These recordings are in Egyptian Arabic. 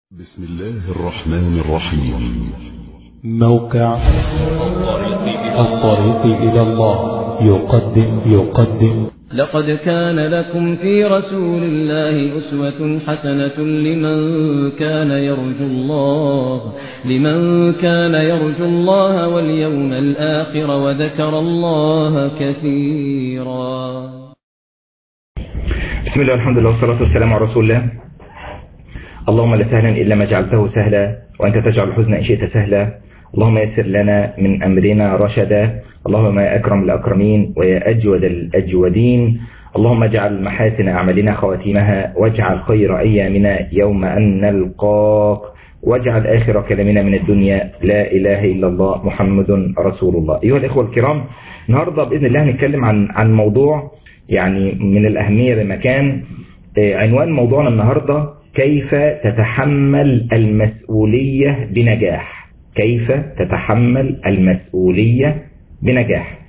بسم الله الرحمن الرحيم موقع الطريق إلى الله يقدم يقدم لقد كان لكم في رسول الله أسوة حسنة لمن كان يرجو الله لمن كان يرجو الله واليوم الآخر وذكر الله كثيرا بسم الله والحمد لله والصلاة والسلام على رسول الله اللهم لا سهلا إلا ما جعلته سهلا وأنت تجعل الحزن إن شئت سهلا اللهم يسر لنا من أمرنا رشدا اللهم يا أكرم الأكرمين ويا أجود الأجودين اللهم اجعل محاسن أعمالنا خواتيمها واجعل خير أيامنا يوم أن نلقاك واجعل آخر كلامنا من الدنيا لا إله إلا الله محمد رسول الله أيها الإخوة الكرام النهاردة بإذن الله هنتكلم عن عن موضوع يعني من الأهمية بمكان عنوان موضوعنا النهاردة كيف تتحمل المسؤولية بنجاح كيف تتحمل المسؤولية بنجاح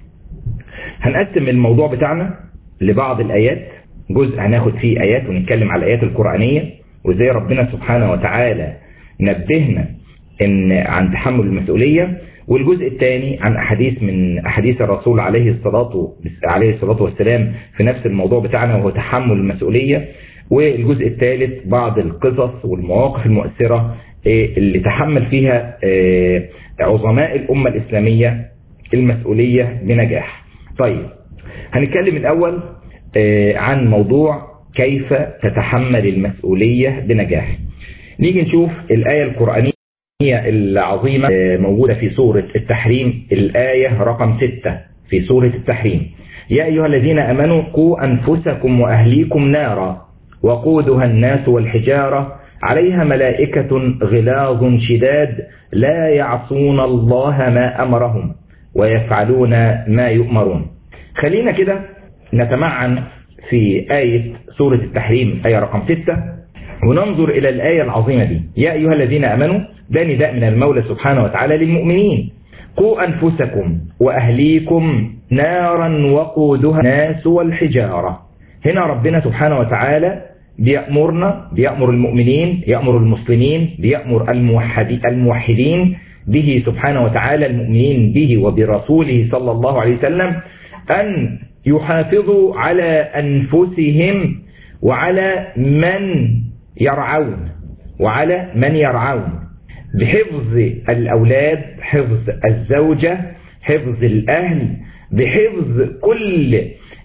هنقسم الموضوع بتاعنا لبعض الآيات جزء هناخد فيه آيات ونتكلم على الآيات القرآنية وإزاي ربنا سبحانه وتعالى نبهنا إن عن تحمل المسؤولية والجزء الثاني عن أحاديث من أحاديث الرسول عليه الصلاة عليه الصلاة والسلام في نفس الموضوع بتاعنا وهو تحمل المسؤولية والجزء الثالث بعض القصص والمواقف المؤثرة اللي تحمل فيها عظماء الأمة الإسلامية المسؤولية بنجاح طيب هنتكلم الأول عن موضوع كيف تتحمل المسؤولية بنجاح نيجي نشوف الآية القرآنية العظيمة موجودة في سورة التحريم الآية رقم 6 في سورة التحريم يا أيها الذين أمنوا قوا أنفسكم وأهليكم نارا وقودها الناس والحجارة عليها ملائكة غلاظ شداد لا يعصون الله ما أمرهم ويفعلون ما يؤمرون خلينا كده نتمعن في آية سورة التحريم آية رقم 6 وننظر إلى الآية العظيمة دي يا أيها الذين أمنوا ده نداء من المولى سبحانه وتعالى للمؤمنين قوا أنفسكم وأهليكم نارا وقودها الناس والحجارة هنا ربنا سبحانه وتعالى بيأمرنا بيأمر المؤمنين يأمر المسلمين بيأمر الموحدين به سبحانه وتعالى المؤمنين به وبرسوله صلى الله عليه وسلم أن يحافظوا على أنفسهم وعلى من يرعون وعلى من يرعون بحفظ الأولاد حفظ الزوجة حفظ الأهل بحفظ كل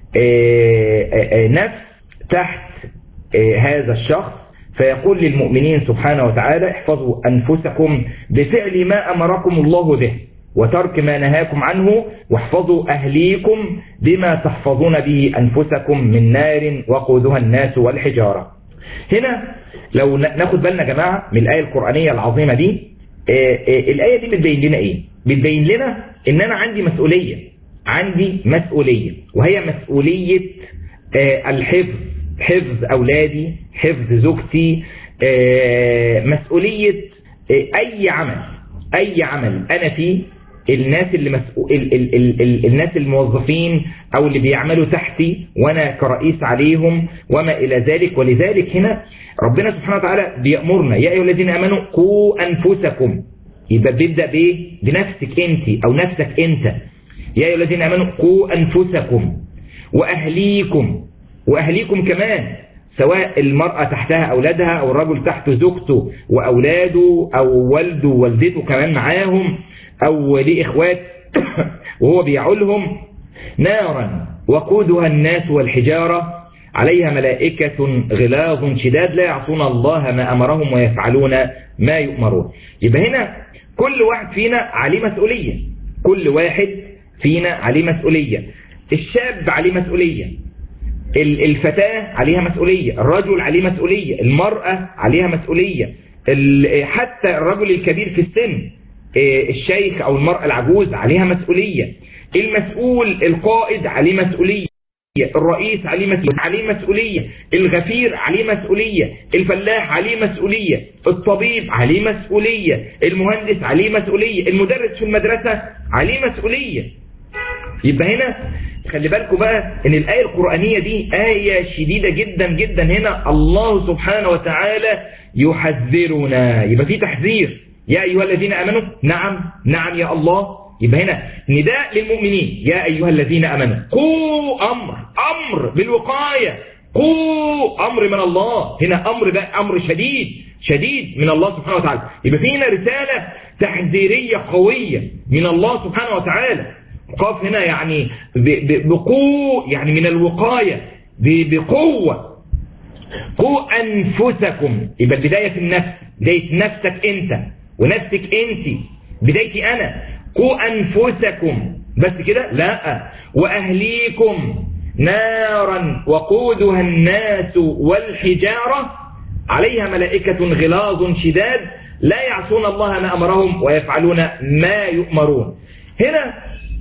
نفس تحت هذا الشخص فيقول للمؤمنين سبحانه وتعالى احفظوا أنفسكم بفعل ما أمركم الله به وترك ما نهاكم عنه واحفظوا أهليكم بما تحفظون به أنفسكم من نار وقودها الناس والحجارة هنا لو ناخد بالنا يا جماعة من الآية القرآنية العظيمة دي الآية دي بتبين لنا إيه بتبين لنا إن أنا عندي مسؤولية عندي مسؤولية وهي مسؤولية الحفظ حفظ أولادي حفظ زوجتي مسؤولية أي عمل أي عمل أنا فيه الناس اللي مسؤول ال ال ال ال الناس الموظفين او اللي بيعملوا تحتي وانا كرئيس عليهم وما الى ذلك ولذلك هنا ربنا سبحانه وتعالى بيأمرنا يا ايها الذين امنوا قوا انفسكم يبقى بيبدا بايه بنفسك انت او نفسك انت يا ايها الذين امنوا قوا انفسكم واهليكم واهليكم كمان سواء المرأة تحتها أولادها أو الرجل تحته زوجته وأولاده أو والده ووالدته كمان معاهم أو ليه إخوات وهو بيعولهم نارا وقودها الناس والحجارة عليها ملائكة غلاظ شداد لا يعصون الله ما أمرهم ويفعلون ما يؤمرون يبقى هنا كل واحد فينا عليه مسؤولية كل واحد فينا عليه مسؤولية الشاب عليه مسؤولية الفتاة عليها مسؤولية الرجل عليه مسؤولية المرأة عليها مسؤولية حتى الرجل الكبير في السن الشيخ أو المرأة العجوز عليها مسؤولية المسؤول القائد عليه مسؤولية الرئيس عليه مسؤولية عليه مسؤولية الغفير عليه مسؤولية الفلاح عليه مسؤولية الطبيب عليه مسؤولية المهندس عليه مسؤولية المدرس في المدرسة عليه مسؤولية يبقى هنا خلي بالكم بقى ان الآية القرآنية دي آية شديدة جدا جدا هنا الله سبحانه وتعالى يحذرنا يبقى في تحذير يا أيها الذين أمنوا نعم نعم يا الله يبقى هنا نداء للمؤمنين يا أيها الذين أمنوا قوا أمر أمر بالوقاية قوا أمر من الله هنا أمر بقى أمر شديد شديد من الله سبحانه وتعالى يبقى في هنا رسالة تحذيرية قوية من الله سبحانه وتعالى قاف هنا يعني بقوة يعني من الوقاية بقوة قوا أنفسكم يبقى البداية في النفس بداية نفسك أنت ونفسك أنت بدايتي أنا قوا أنفسكم بس كده لا وأهليكم نارا وقودها الناس والحجارة عليها ملائكة غلاظ شداد لا يعصون الله ما أمرهم ويفعلون ما يؤمرون هنا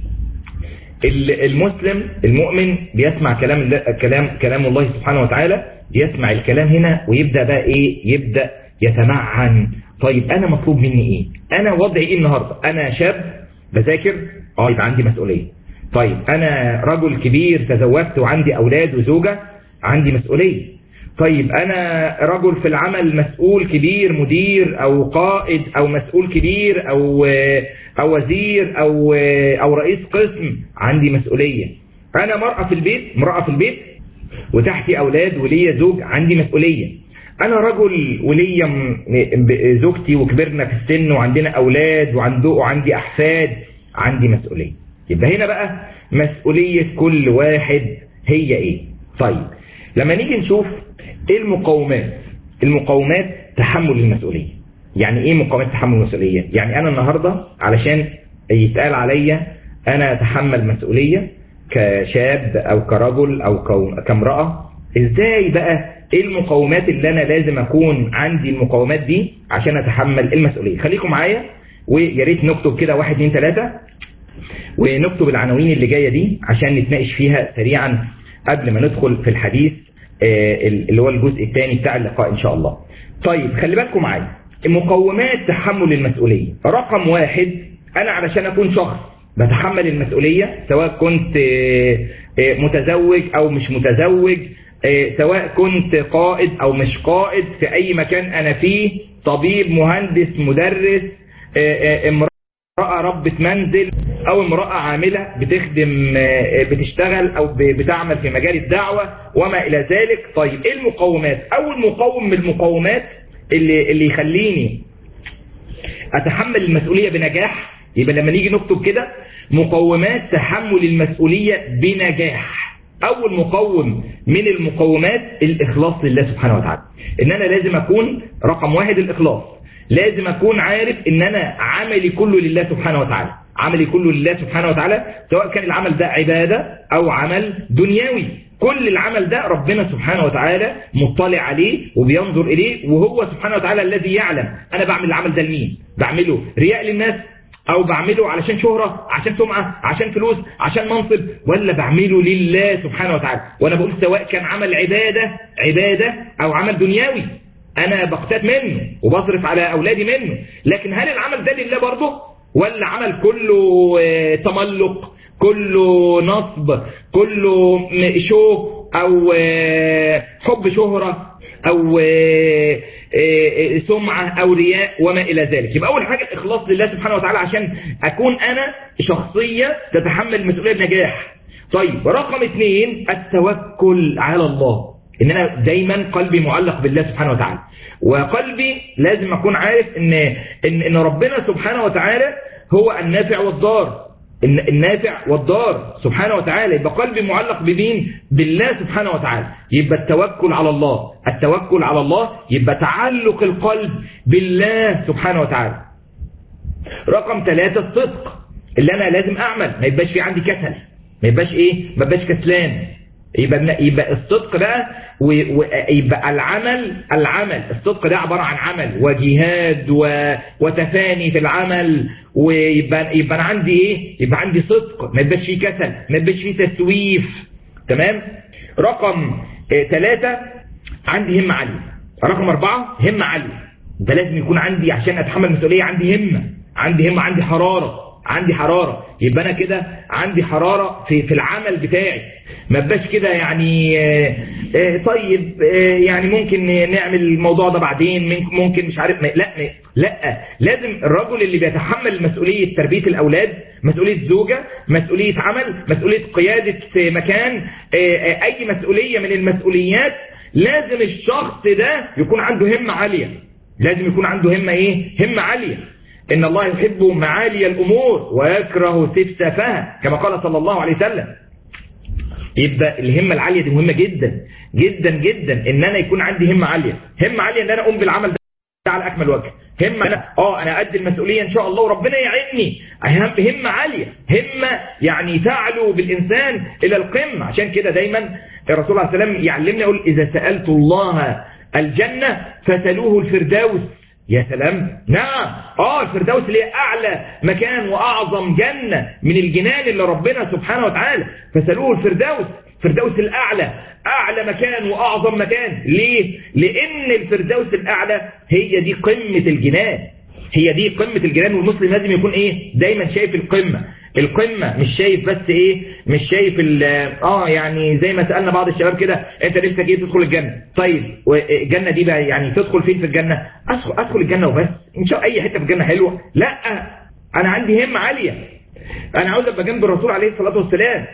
المسلم المؤمن بيسمع كلام كلام كلام الله سبحانه وتعالى يسمع الكلام هنا ويبدأ بقى ايه يبدأ يتمعن طيب انا مطلوب مني ايه انا وضعي ايه النهاردة انا شاب بذاكر اه يبقى عندي مسؤولية طيب انا رجل كبير تزوجت وعندي اولاد وزوجة عندي مسؤولية طيب انا رجل في العمل مسؤول كبير مدير او قائد او مسؤول كبير او او وزير او او رئيس قسم عندي مسؤولية انا مرأة في البيت امرأة في البيت وتحتي اولاد وليا زوج عندي مسؤولية انا رجل وليا زوجتي وكبرنا في السن وعندنا اولاد وعندي احفاد عندي مسؤولية يبقى هنا بقى مسؤولية كل واحد هي ايه طيب لما نيجي نشوف ايه المقومات المقومات تحمل المسؤولية يعني ايه مقومات تحمل المسؤولية يعني انا النهاردة علشان يتقال عليا انا اتحمل مسؤولية كشاب او كرجل او كامرأة ازاي بقى ايه المقومات اللي انا لازم اكون عندي المقومات دي عشان اتحمل المسؤولية خليكم معايا ويا ريت نكتب كده واحد اتنين تلاتة ونكتب العناوين اللي جاية دي عشان نتناقش فيها سريعا قبل ما ندخل في الحديث اللي هو الجزء الثاني بتاع اللقاء ان شاء الله طيب خلي بالكم معايا مقومات تحمل المسؤولية رقم واحد انا علشان اكون شخص بتحمل المسؤولية سواء كنت متزوج او مش متزوج سواء كنت قائد او مش قائد في اي مكان انا فيه طبيب مهندس مدرس امرأة ربة منزل او امرأة عاملة بتخدم بتشتغل او بتعمل في مجال الدعوة وما الى ذلك طيب ايه المقومات اول مقوم من المقومات اللي, اللي يخليني اتحمل المسؤولية بنجاح يبقى لما نيجي نكتب كده مقومات تحمل المسؤولية بنجاح اول مقوم من المقومات الاخلاص لله سبحانه وتعالى ان انا لازم اكون رقم واحد الاخلاص لازم اكون عارف ان انا عملي كله لله سبحانه وتعالى عملي كله لله سبحانه وتعالى سواء كان العمل ده عبادة او عمل دنيوي كل العمل ده ربنا سبحانه وتعالى مطلع عليه وبينظر اليه وهو سبحانه وتعالى الذي يعلم انا بعمل العمل ده لمين بعمله رياء للناس او بعمله علشان شهرة عشان سمعة عشان فلوس عشان منصب ولا بعمله لله سبحانه وتعالى وانا بقول سواء كان عمل عبادة عبادة او عمل دنيوي انا بقتات منه وبصرف على اولادي منه لكن هل العمل ده لله برضه ولا عمل كله تملق كله نصب كله شو او حب شهرة او سمعة او رياء وما الى ذلك يبقى اول حاجة الاخلاص لله سبحانه وتعالى عشان اكون انا شخصية تتحمل المسؤولية بنجاح طيب رقم اثنين التوكل على الله ان انا دايما قلبي معلق بالله سبحانه وتعالى وقلبي لازم اكون عارف ان ان, إن ربنا سبحانه وتعالى هو النافع والضار النافع والضار سبحانه وتعالى يبقى قلبي معلق بمين بالله سبحانه وتعالى يبقى التوكل على الله التوكل على الله يبقى تعلق القلب بالله سبحانه وتعالى رقم ثلاثة الصدق اللي انا لازم اعمل ما يبقاش في عندي كسل ما يبقاش ايه ما يبقاش كسلان يبقى يبقى الصدق بقى ويبقى العمل العمل الصدق ده عبارة عن عمل وجهاد وتفاني في العمل ويبقى يبقى انا عندي ايه يبقى عندي صدق ما يبقاش فيه كسل ما يبقاش فيه تسويف تمام رقم ثلاثة عندي همة عالية رقم أربعة همة عالية ده لازم يكون عندي عشان أتحمل المسؤولية عندي همة عندي همة عندي حرارة عندي حرارة يبقى انا كده عندي حرارة في في العمل بتاعي ما بقاش كده يعني آه، آه، طيب آه، يعني ممكن نعمل الموضوع ده بعدين ممكن مش عارف ما لا ما لا لازم الرجل اللي بيتحمل مسؤولية تربية الأولاد مسؤولية زوجة مسؤولية عمل مسؤولية قيادة مكان أي مسؤولية من المسؤوليات لازم الشخص ده يكون عنده همة عالية لازم يكون عنده همة ايه همة عالية ان الله يحب معالي الامور ويكره سفسافها كما قال صلى الله عليه وسلم يبقى الهمة العالية دي مهمة جدا جدا جدا ان انا يكون عندي همة عالية همة عالية ان انا اقوم بالعمل ده على اكمل وجه همة أنا اه انا ادي المسؤولية ان شاء الله وربنا يعيني همة عالية همة يعني تعلو بالانسان الى القمة عشان كده دايما الرسول عليه السلام يعلمنا يقول اذا سألت الله الجنة فسلوه الفردوس يا سلام نعم اه الفردوس اللي هي اعلى مكان واعظم جنة من الجنان اللي ربنا سبحانه وتعالى فسلوه الفردوس الفردوس الاعلى اعلى مكان واعظم مكان ليه لان الفردوس الاعلى هي دي قمة الجنان هي دي قمة الجنان والمسلم لازم يكون ايه دايما شايف القمة القمة مش شايف بس ايه مش شايف اه يعني زي ما سألنا بعض الشباب كده انت نفسك ايه تدخل الجنة طيب الجنة دي بقى يعني تدخل فين في الجنة ادخل, أدخل الجنة وبس ان شاء اي حتة في الجنة حلوة لا انا عندي همة عالية انا عاوز ابقى جنب الرسول عليه الصلاة والسلام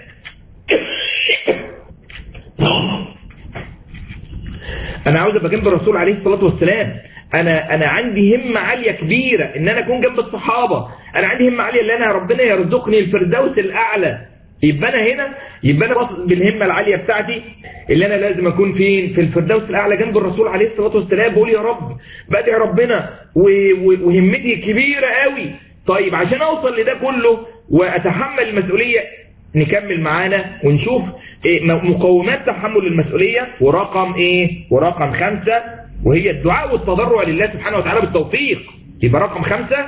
انا عاوز ابقى جنب الرسول عليه الصلاة والسلام انا انا عندي همة عالية كبيرة ان انا اكون جنب الصحابة انا عندي همة عالية ان انا ربنا يرزقني الفردوس الاعلى يبقى انا هنا يبقى انا بالهمة العالية بتاعتي اللي انا لازم اكون فين في الفردوس الاعلى جنب الرسول عليه الصلاة والسلام بقول يا رب بدعي ربنا وهمتي كبيرة قوي طيب عشان اوصل لده كله واتحمل المسؤولية نكمل معانا ونشوف إيه مقومات تحمل المسؤولية ورقم ايه ورقم خمسة وهي الدعاء والتضرع لله سبحانه وتعالى بالتوفيق يبقى رقم خمسة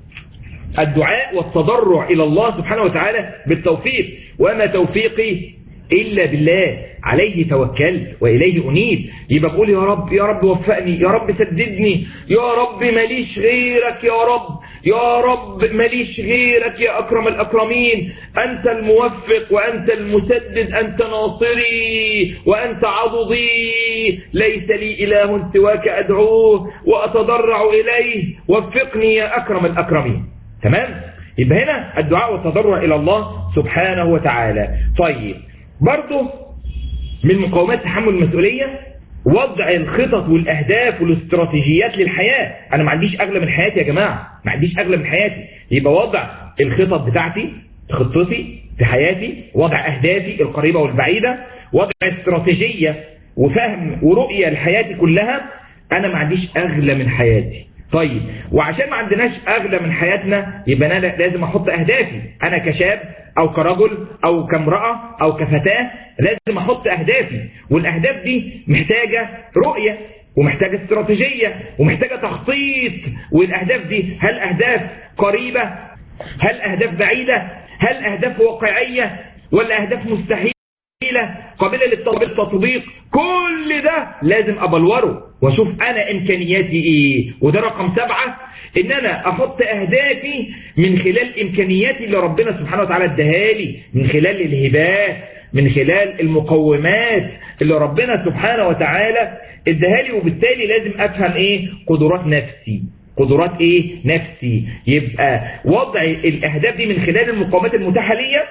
الدعاء والتضرع إلى الله سبحانه وتعالى بالتوفيق وما توفيقي إلا بالله عليه توكل وإليه أنيب يبقى بقول يا رب يا رب وفقني يا رب سددني يا رب ماليش غيرك يا رب يا رب ماليش غيرك يا أكرم الأكرمين أنت الموفق وأنت المسدد أنت ناصري وأنت عضدي ليس لي إله سواك أدعوه وأتضرع إليه وفقني يا أكرم الأكرمين تمام يبقى هنا الدعاء والتضرع إلى الله سبحانه وتعالى طيب برضه من مقومات تحمل المسؤولية وضع الخطط والأهداف والاستراتيجيات للحياة أنا ما عنديش أغلى من حياتي يا جماعة ما عنديش أغلى من حياتي يبقى وضع الخطط بتاعتي خطتي في حياتي وضع أهدافي القريبة والبعيدة وضع استراتيجية وفهم ورؤية لحياتي كلها أنا ما عنديش أغلى من حياتي طيب وعشان ما عندناش أغلى من حياتنا يبقى أنا لازم أحط أهدافي أنا كشاب أو كرجل أو كامرأة أو كفتاة لازم أحط أهدافي والأهداف دي محتاجة رؤية ومحتاجة استراتيجية ومحتاجة تخطيط والأهداف دي هل أهداف قريبة هل أهداف بعيدة هل أهداف واقعية ولا أهداف مستحيلة قابلة للتطبيق كل ده لازم أبلوره واشوف أنا إمكانياتي إيه وده رقم سبعة إن أنا أحط أهدافي من خلال إمكانياتي اللي ربنا سبحانه وتعالى ادهالي من خلال الهبات من خلال المقومات اللي ربنا سبحانه وتعالى ادهالي وبالتالي لازم أفهم إيه قدرات نفسي قدرات ايه نفسي يبقى وضع الاهداف دي من خلال المقومات المتاحه ليا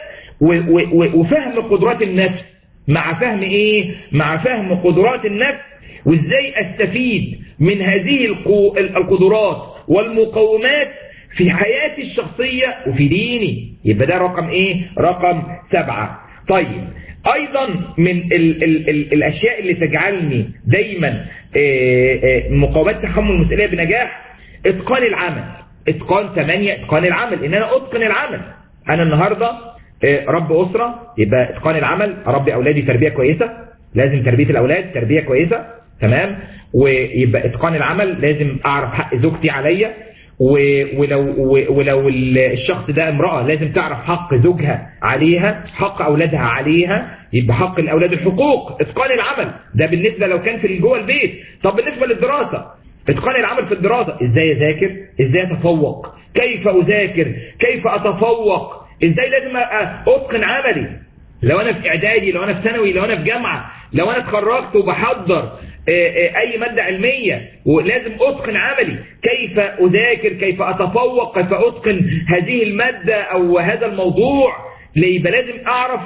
وفهم قدرات النفس مع فهم ايه مع فهم قدرات النفس وازاي استفيد من هذه القدرات والمقومات في حياتي الشخصية وفي ديني يبقى ده رقم ايه رقم سبعة طيب ايضا من ال ال ال الاشياء اللي تجعلني دايما مقاومات تحمل المسؤولية بنجاح اتقان العمل اتقان ثمانية اتقان العمل ان انا اتقن العمل انا النهاردة رب اسرة يبقى اتقان العمل اربي اولادي تربية كويسة لازم تربية الاولاد تربية كويسة تمام ويبقى اتقان العمل لازم اعرف حق زوجتي عليا ولو ولو الشخص ده امرأة لازم تعرف حق زوجها عليها حق اولادها عليها يبقى حق الاولاد الحقوق اتقان العمل ده بالنسبة لو كان في جوه البيت طب بالنسبة للدراسة اتقان العمل في الدراسة ازاي اذاكر ازاي اتفوق كيف أذاكر كيف أتفوق إزاي لازم أتقن عملي لو أنا في إعدادي لو أنا في ثانوي لو أنا في جامعة لو أنا اتخرجت وبحضر أي مادة علمية ولازم أتقن عملي كيف أذاكر كيف أتفوق كيف أتقن هذه المادة أو هذا الموضوع يبقى لازم أعرف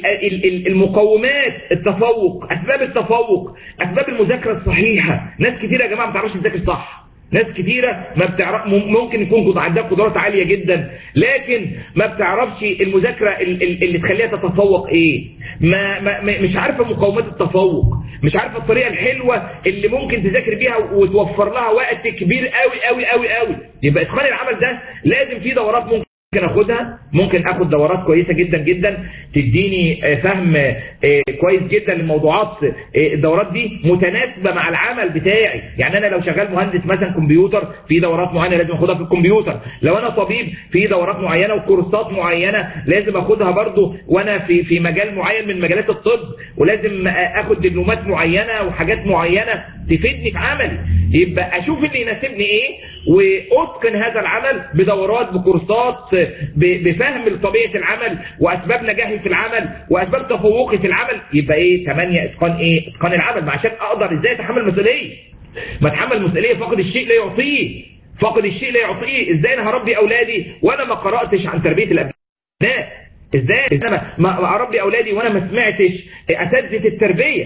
المقومات التفوق أسباب التفوق أسباب المذاكرة الصحيحة ناس كتير يا جماعة ما بتعرفش تذاكر صح ناس كتيرة ما بتعرف ممكن يكون عندها قدرات عالية جدا لكن ما بتعرفش المذاكرة اللي تخليها تتفوق ايه ما, ما مش عارفة مقومات التفوق مش عارفة الطريقة الحلوة اللي ممكن تذاكر بيها وتوفر لها وقت كبير قوي قوي قوي قوي يبقى اتقان العمل ده لازم فيه دورات ممكن ممكن اخدها ممكن اخد دورات كويسة جدا جدا تديني فهم كويس جدا للموضوعات الدورات دي متناسبة مع العمل بتاعي يعني انا لو شغال مهندس مثلا كمبيوتر في دورات معينة لازم اخدها في الكمبيوتر لو انا طبيب في دورات معينة وكورسات معينة لازم اخدها برضو وانا في في مجال معين من مجالات الطب ولازم اخد دبلومات معينة وحاجات معينة تفيدني في عملي يبقى اشوف اللي يناسبني ايه واتقن هذا العمل بدورات بكورسات بفهم طبيعة العمل واسباب نجاحي في العمل واسباب تفوقي في العمل يبقى ايه 8 اتقان ايه اتقان العمل عشان اقدر ازاي اتحمل مسؤوليه ما اتحمل مسؤوليه فاقد الشيء لا يعطيه فاقد الشيء لا يعطيه ازاي انا هربي اولادي وانا ما قراتش عن تربيه الابناء ازاي انا ما اربي اولادي وانا ما سمعتش اساتذه التربيه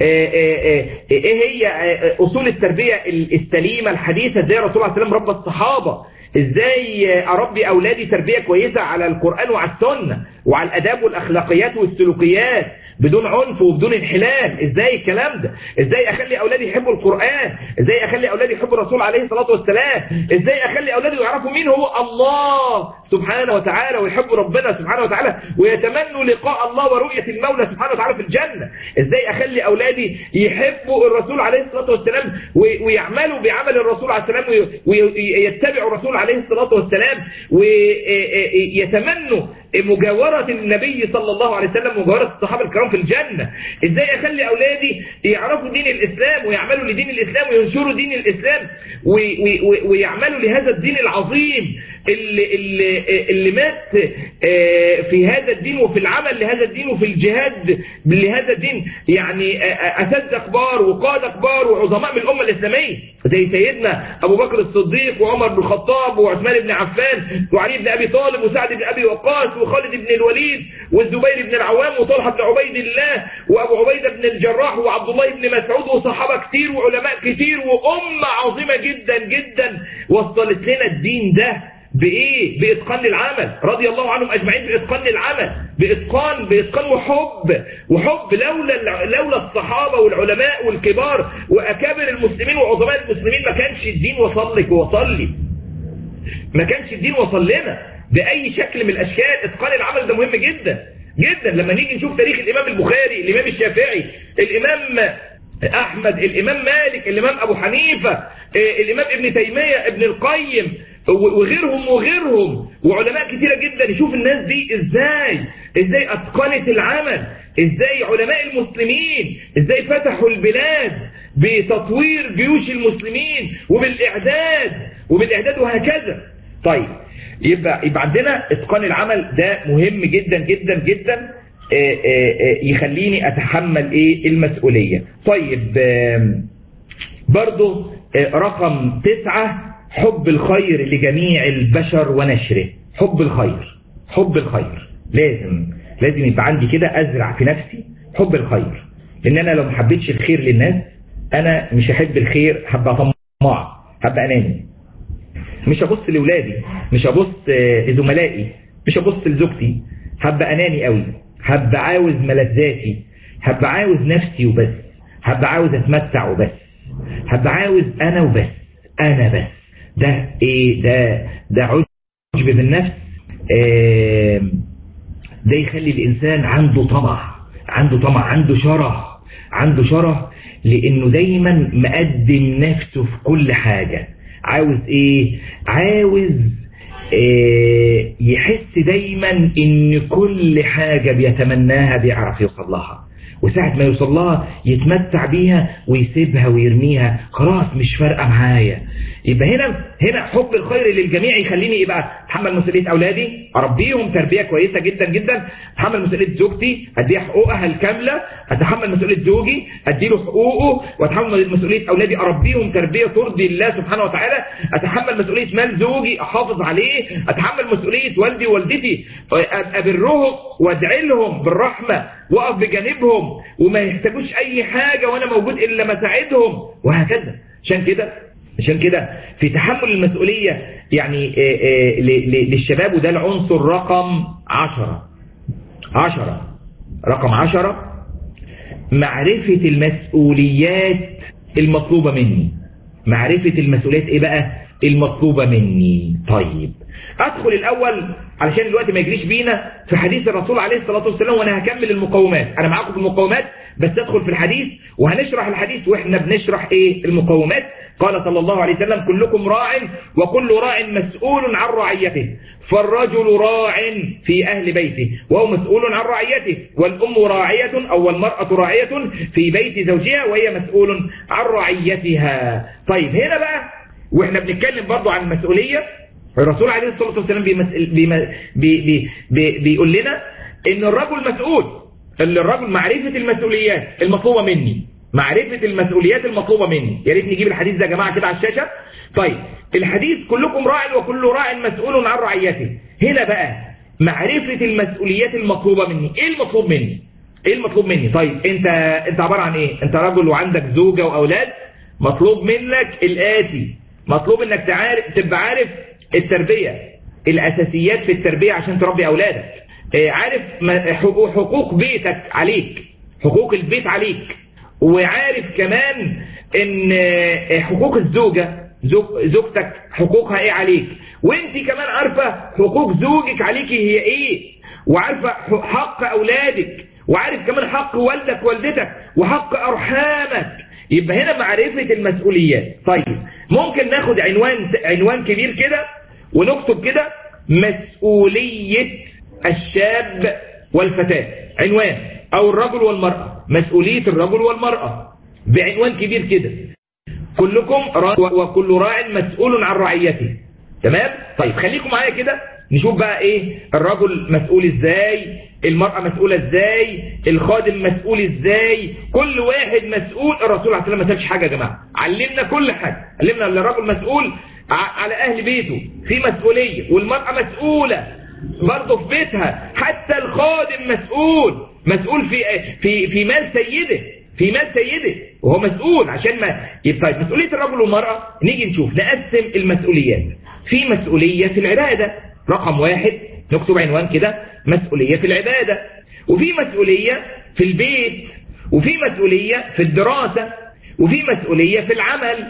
ايه هي اصول التربيه السليمه الحديثه ازاي الرسول عليه السلام ربى الصحابه ازاي اربي اولادي تربيه كويسه على القران وعلى السنه وعلى الاداب والاخلاقيات والسلوكيات بدون عنف وبدون انحلال ازاي الكلام ده ازاي اخلي اولادي يحبوا القرآن ازاي اخلي اولادي يحبوا الرسول عليه الصلاة والسلام ازاي اخلي اولادي يعرفوا مين هو الله سبحانه وتعالى ويحبوا ربنا سبحانه وتعالى ويتمنوا لقاء الله ورؤية المولى سبحانه وتعالى في الجنة ازاي اخلي اولادي يحبوا الرسول عليه الصلاة والسلام ويعملوا بعمل الرسول عليه السلام ويتبعوا الرسول عليه الصلاة والسلام ويتمنوا مجاورة النبي صلى الله عليه وسلم مجاورة الصحابة الكرام في الجنة ازاي اخلي اولادي يعرفوا دين الاسلام ويعملوا لدين الاسلام وينشروا دين الاسلام ويعملوا لهذا الدين العظيم اللي, اللي, اللي مات في هذا الدين وفي العمل لهذا الدين وفي الجهاد لهذا الدين يعني اساتذه كبار وقاده كبار وعظماء من الامه الاسلاميه زي سيدنا ابو بكر الصديق وعمر بن الخطاب وعثمان بن عفان وعلي بن ابي طالب وسعد بن ابي وقاص وخالد بن الوليد والزبير بن العوام وطلحه بن عبيد الله وابو عبيده بن الجراح وعبد الله بن مسعود وصحابه كتير وعلماء كتير وامه عظيمه جدا جدا وصلت لنا الدين ده بايه باتقان العمل رضي الله عنهم اجمعين باتقان العمل باتقان باتقان وحب وحب لولا لولا الصحابه والعلماء والكبار واكابر المسلمين وعظماء المسلمين ما كانش الدين وصل لك ووصل لي ما كانش الدين وصل لنا باي شكل من الاشكال اتقان العمل ده مهم جدا جدا لما نيجي نشوف تاريخ الامام البخاري الامام الشافعي الامام احمد الامام مالك الامام ابو حنيفه الامام ابن تيميه ابن القيم وغيرهم وغيرهم وعلماء كتيرة جدا يشوف الناس دي ازاي ازاي اتقنت العمل ازاي علماء المسلمين ازاي فتحوا البلاد بتطوير جيوش المسلمين وبالاعداد وبالاعداد وهكذا طيب يبقى يبقى عندنا اتقان العمل ده مهم جدا جدا جدا يخليني اتحمل ايه المسؤولية طيب برضو رقم تسعة حب الخير لجميع البشر ونشره حب الخير حب الخير لازم لازم يبقى عندي كده ازرع في نفسي حب الخير لان انا لو ما حبيتش الخير للناس انا مش هحب الخير هبقى طماع هبقى اناني مش هبص لاولادي مش هبص لزملائي مش هبص لزوجتي هبقى اناني قوي هبقى عاوز ملذاتي هبقى عاوز نفسي وبس هبقى عاوز اتمتع وبس هبقى عاوز انا وبس انا بس ده ايه ده ده عجب بالنفس آه ده يخلي الانسان عنده طمع عنده طمع عنده شره عنده شره لانه دايما مقدم نفسه في كل حاجة عاوز ايه عاوز آه يحس دايما ان كل حاجة بيتمناها بيعرف يوصل لها وساعة ما يوصل لها يتمتع بيها ويسيبها ويرميها خلاص مش فارقة معايا يبقى هنا هنا حب الخير للجميع يخليني ايه بقى اتحمل مسؤوليه اولادي اربيهم تربيه كويسه جدا جدا اتحمل مسؤوليه زوجتي اديها حقوقها الكامله اتحمل مسؤوليه زوجي اديله حقوقه واتحمل مسؤوليه اولادي اربيهم تربيه ترضي الله سبحانه وتعالى اتحمل مسؤوليه مال زوجي احافظ عليه اتحمل مسؤوليه والدي ووالدتي ابرهم وادعي لهم بالرحمه واقف بجانبهم وما يحتاجوش اي حاجه وانا موجود الا ما اساعدهم وهكذا عشان كده عشان كده في تحمل المسؤولية يعني آه، آه، ل- ل- للشباب وده العنصر رقم عشرة عشرة رقم عشرة معرفة المسؤوليات المطلوبة مني معرفة المسؤوليات ايه بقى المطلوبة مني طيب ادخل الاول علشان الوقت ما يجريش بينا في حديث الرسول عليه الصلاة والسلام وانا هكمل المقومات انا معاكم في المقومات بس ادخل في الحديث وهنشرح الحديث واحنا بنشرح ايه المقومات قال صلى الله عليه وسلم كلكم راع وكل راع مسؤول عن رعيته فالرجل راع في أهل بيته وهو مسؤول عن رعيته والأم راعية أو المرأة راعية في بيت زوجها وهي مسؤول عن رعيتها طيب هنا بقى واحنا بنتكلم برضو عن المسؤولية الرسول عليه الصلاة والسلام بيمس- بيم- بي بي بي بيقول لنا ان الرجل مسؤول اللي الرجل معرفة المسؤوليات المطلوبة مني معرفة المسؤوليات المطلوبة مني يا ريت نجيب الحديث ده يا جماعة كده على الشاشة طيب الحديث كلكم راع وكل راع مسؤول عن رعيته هنا بقى معرفة المسؤوليات المطلوبة مني ايه المطلوب مني ايه المطلوب مني طيب انت انت عبارة عن ايه انت رجل وعندك زوجة واولاد مطلوب منك الاتي مطلوب انك تعرف تبقى عارف التربية الاساسيات في التربية عشان تربي اولادك اه، عارف ما- حقوق حقوق بيتك عليك حقوق البيت عليك وعارف كمان ان اه، حقوق الزوجة زوج- زوجتك حقوقها ايه عليك وانت كمان عارفة حقوق زوجك عليكي هي ايه وعارفة ح- حق اولادك وعارف كمان حق والدك والدتك وحق ارحامك يبقى هنا معرفة المسؤوليات طيب ممكن ناخد عنوان عنوان كبير كده ونكتب كده مسؤولية الشاب والفتاة عنوان او الرجل والمرأة مسؤولية الرجل والمرأة بعنوان كبير كده كلكم راع وكل راع مسؤول عن رعيته تمام طيب خليكم معايا كده نشوف بقى ايه الرجل مسؤول ازاي المرأة مسؤولة ازاي الخادم مسؤول ازاي كل واحد مسؤول الرسول عليه الصلاة والسلام ما سابش حاجة يا جماعة علمنا كل حاجة علمنا ان الرجل مسؤول ع- على اهل بيته في مسؤولية والمرأة مسؤولة برضه في بيتها حتى الخادم مسؤول مسؤول في في في مال سيده في مال سيده وهو مسؤول عشان ما يبقى طيب مسؤولية الرجل والمرأة نيجي نشوف نقسم المسؤوليات في مسؤولية في العبادة رقم واحد نكتب عنوان كده مسؤولية في العبادة وفي مسؤولية في البيت وفي مسؤولية في الدراسة وفي مسؤولية في العمل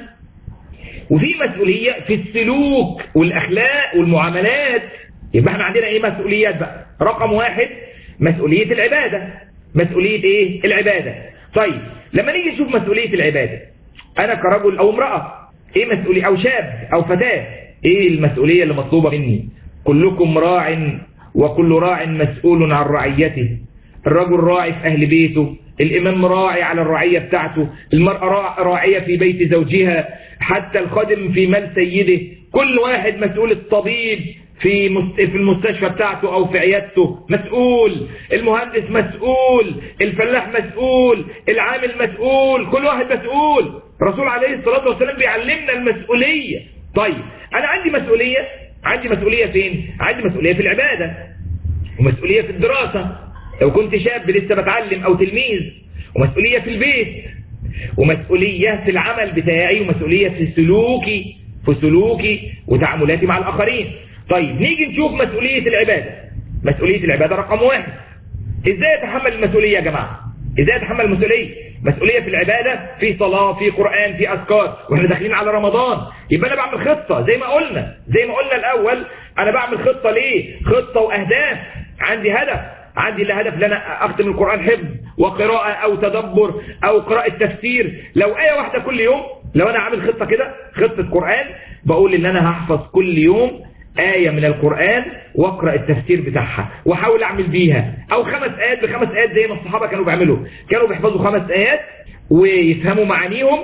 وفي مسؤولية في السلوك والأخلاق والمعاملات يبقى احنا عندنا ايه مسؤوليات بقى رقم واحد مسؤولية العبادة مسؤولية ايه العبادة طيب لما نيجي نشوف مسؤولية العبادة انا كرجل او امرأة ايه مسؤولية او شاب او فتاة ايه المسؤولية اللي مطلوبة مني كلكم راع وكل راع مسؤول عن رعيته الرجل راعي في أهل بيته الإمام راعي على الرعية بتاعته المرأة راع- راعية في بيت زوجها حتى الخادم في مال سيده كل واحد مسؤول الطبيب في مست- في المستشفى بتاعته أو في عيادته مسؤول المهندس مسؤول الفلاح مسؤول العامل مسؤول كل واحد مسؤول الرسول عليه الصلاة والسلام بيعلمنا المسؤولية طيب أنا عندي مسؤولية عندي مسؤولية فين؟ عندي مسؤولية في العبادة ومسؤولية في الدراسة لو كنت شاب لسه بتعلم أو تلميذ ومسؤولية في البيت ومسؤولية في العمل بتاعي ومسؤولية في سلوكي في سلوكي وتعاملاتي مع الآخرين طيب نيجي نشوف مسؤولية العبادة مسؤولية العبادة رقم واحد ازاي اتحمل المسؤولية يا جماعة ازاي اتحمل المسؤولية مسؤولية في العبادة في صلاة في قرآن في أذكار واحنا داخلين على رمضان يبقى انا بعمل خطة زي ما قلنا زي ما قلنا الأول انا بعمل خطة ليه خطة وأهداف عندي هدف عندي الهدف ان انا اختم القرآن حفظ وقراءة او تدبر او قراءة تفسير لو آية واحدة كل يوم لو انا عامل خطة كده خطة قرآن بقول ان انا هحفظ كل يوم آية من القرآن واقرأ التفسير بتاعها واحاول اعمل بيها او خمس آيات بخمس آيات زي ما الصحابة كانوا بيعملوا كانوا بيحفظوا خمس آيات ويفهموا معانيهم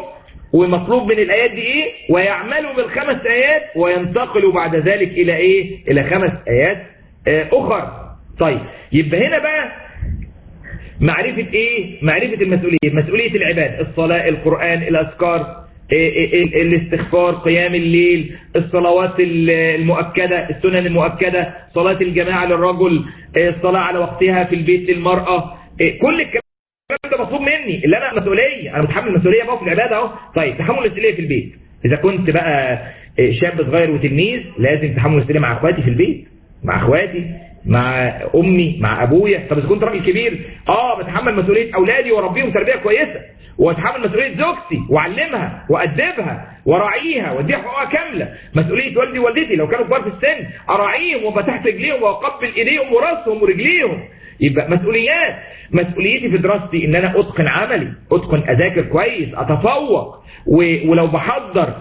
ومطلوب من الآيات دي إيه ويعملوا بالخمس آيات وينتقلوا بعد ذلك إلى إيه إلى خمس آيات آه أخر طيب يبقى هنا بقى معرفة إيه معرفة المسؤولية مسؤولية العباد الصلاة القرآن الأذكار الاستغفار قيام الليل الصلوات المؤكدة السنن المؤكدة صلاة الجماعة للرجل الصلاة على وقتها في البيت للمرأة كل الكلام ده مطلوب مني اللي انا مسؤولية انا متحمل المسؤولية بقى في العبادة اهو طيب تحمل المسؤولية في البيت اذا كنت بقى شاب صغير وتلميذ لازم تحمل المسؤولية مع اخواتي في البيت مع اخواتي مع امي مع ابويا طب اذا كنت راجل كبير اه بتحمل مسؤولية اولادي واربيهم تربية كويسة واتحمل مسؤولية زوجتي واعلمها وادبها وراعيها واديها حقوقها كاملة مسؤولية والدي ووالدتي لو كانوا كبار في السن اراعيهم وابقى تحت رجليهم واقبل ايديهم وراسهم ورجليهم يبقى مسؤوليات مسؤوليتي في دراستي ان انا اتقن عملي اتقن اذاكر كويس اتفوق و... ولو بحضر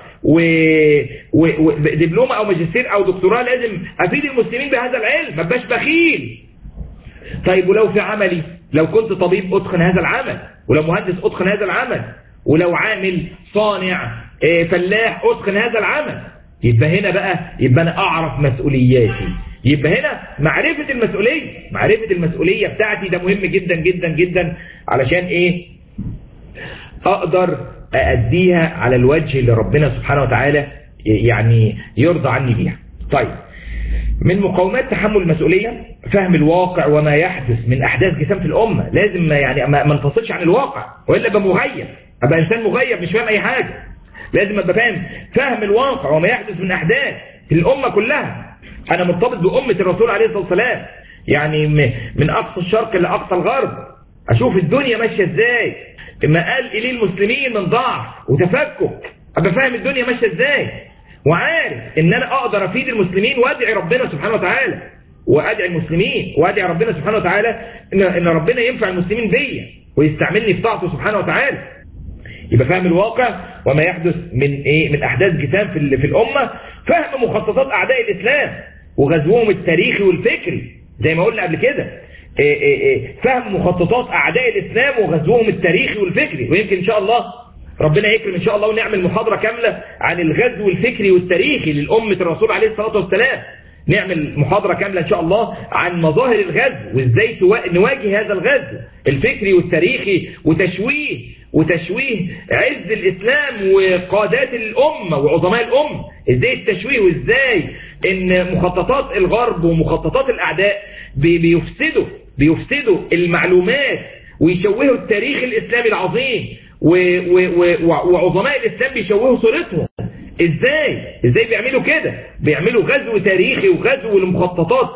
ودبلومه و... او ماجستير او دكتوراه لازم افيد المسلمين بهذا العلم ما ابقاش بخيل طيب ولو في عملي لو كنت طبيب اتقن هذا العمل ولو مهندس اتقن هذا العمل ولو عامل صانع فلاح اتقن هذا العمل يبقى هنا بقى يبقى انا اعرف مسؤولياتي يبقى هنا معرفة المسؤولية معرفة المسؤولية بتاعتي ده مهم جدا جدا جدا علشان ايه اقدر أأديها على الوجه اللي ربنا سبحانه وتعالى يعني يرضى عني بيها طيب من مقومات تحمل المسؤولية فهم الواقع وما يحدث من أحداث جسام في الأمة لازم ما يعني ما انفصلش عن الواقع وإلا أبقى مغيب أبقى إنسان مغيب مش فاهم أي حاجة لازم أبقى فاهم فهم الواقع وما يحدث من أحداث في الأمة كلها أنا مرتبط بأمة الرسول عليه الصلاة والسلام يعني من أقصى الشرق لأقصى الغرب أشوف الدنيا ماشية إزاي ما قال إليه المسلمين من ضعف وتفكك أبقى فاهم الدنيا ماشية إزاي وعارف ان انا اقدر افيد المسلمين وادعي ربنا سبحانه وتعالى وادعي المسلمين وادعي ربنا سبحانه وتعالى ان ان ربنا ينفع المسلمين بيا ويستعملني في طاعته سبحانه وتعالى يبقى فاهم الواقع وما يحدث من ايه من احداث جسام في في الامه فهم مخططات اعداء الاسلام وغزوهم التاريخي والفكري زي ما قلنا قبل كده إيه إيه إيه فهم مخططات اعداء الاسلام وغزوهم التاريخي والفكري ويمكن ان شاء الله ربنا يكرم ان شاء الله ونعمل محاضرة كاملة عن الغزو الفكري والتاريخي للأمة الرسول عليه الصلاة والسلام نعمل محاضرة كاملة ان شاء الله عن مظاهر الغزو وازاي نواجه هذا الغزو الفكري والتاريخي وتشويه وتشويه عز الإسلام وقادات الأمة وعظماء الأمة ازاي التشويه وازاي ان مخططات الغرب ومخططات الأعداء بيفسدوا بيفسدوا المعلومات ويشوهوا التاريخ الإسلامي العظيم وعظماء الإسلام بيشوهوا صورتهم ازاي ازاي بيعملوا كده بيعملوا غزو تاريخي وغزو للمخططات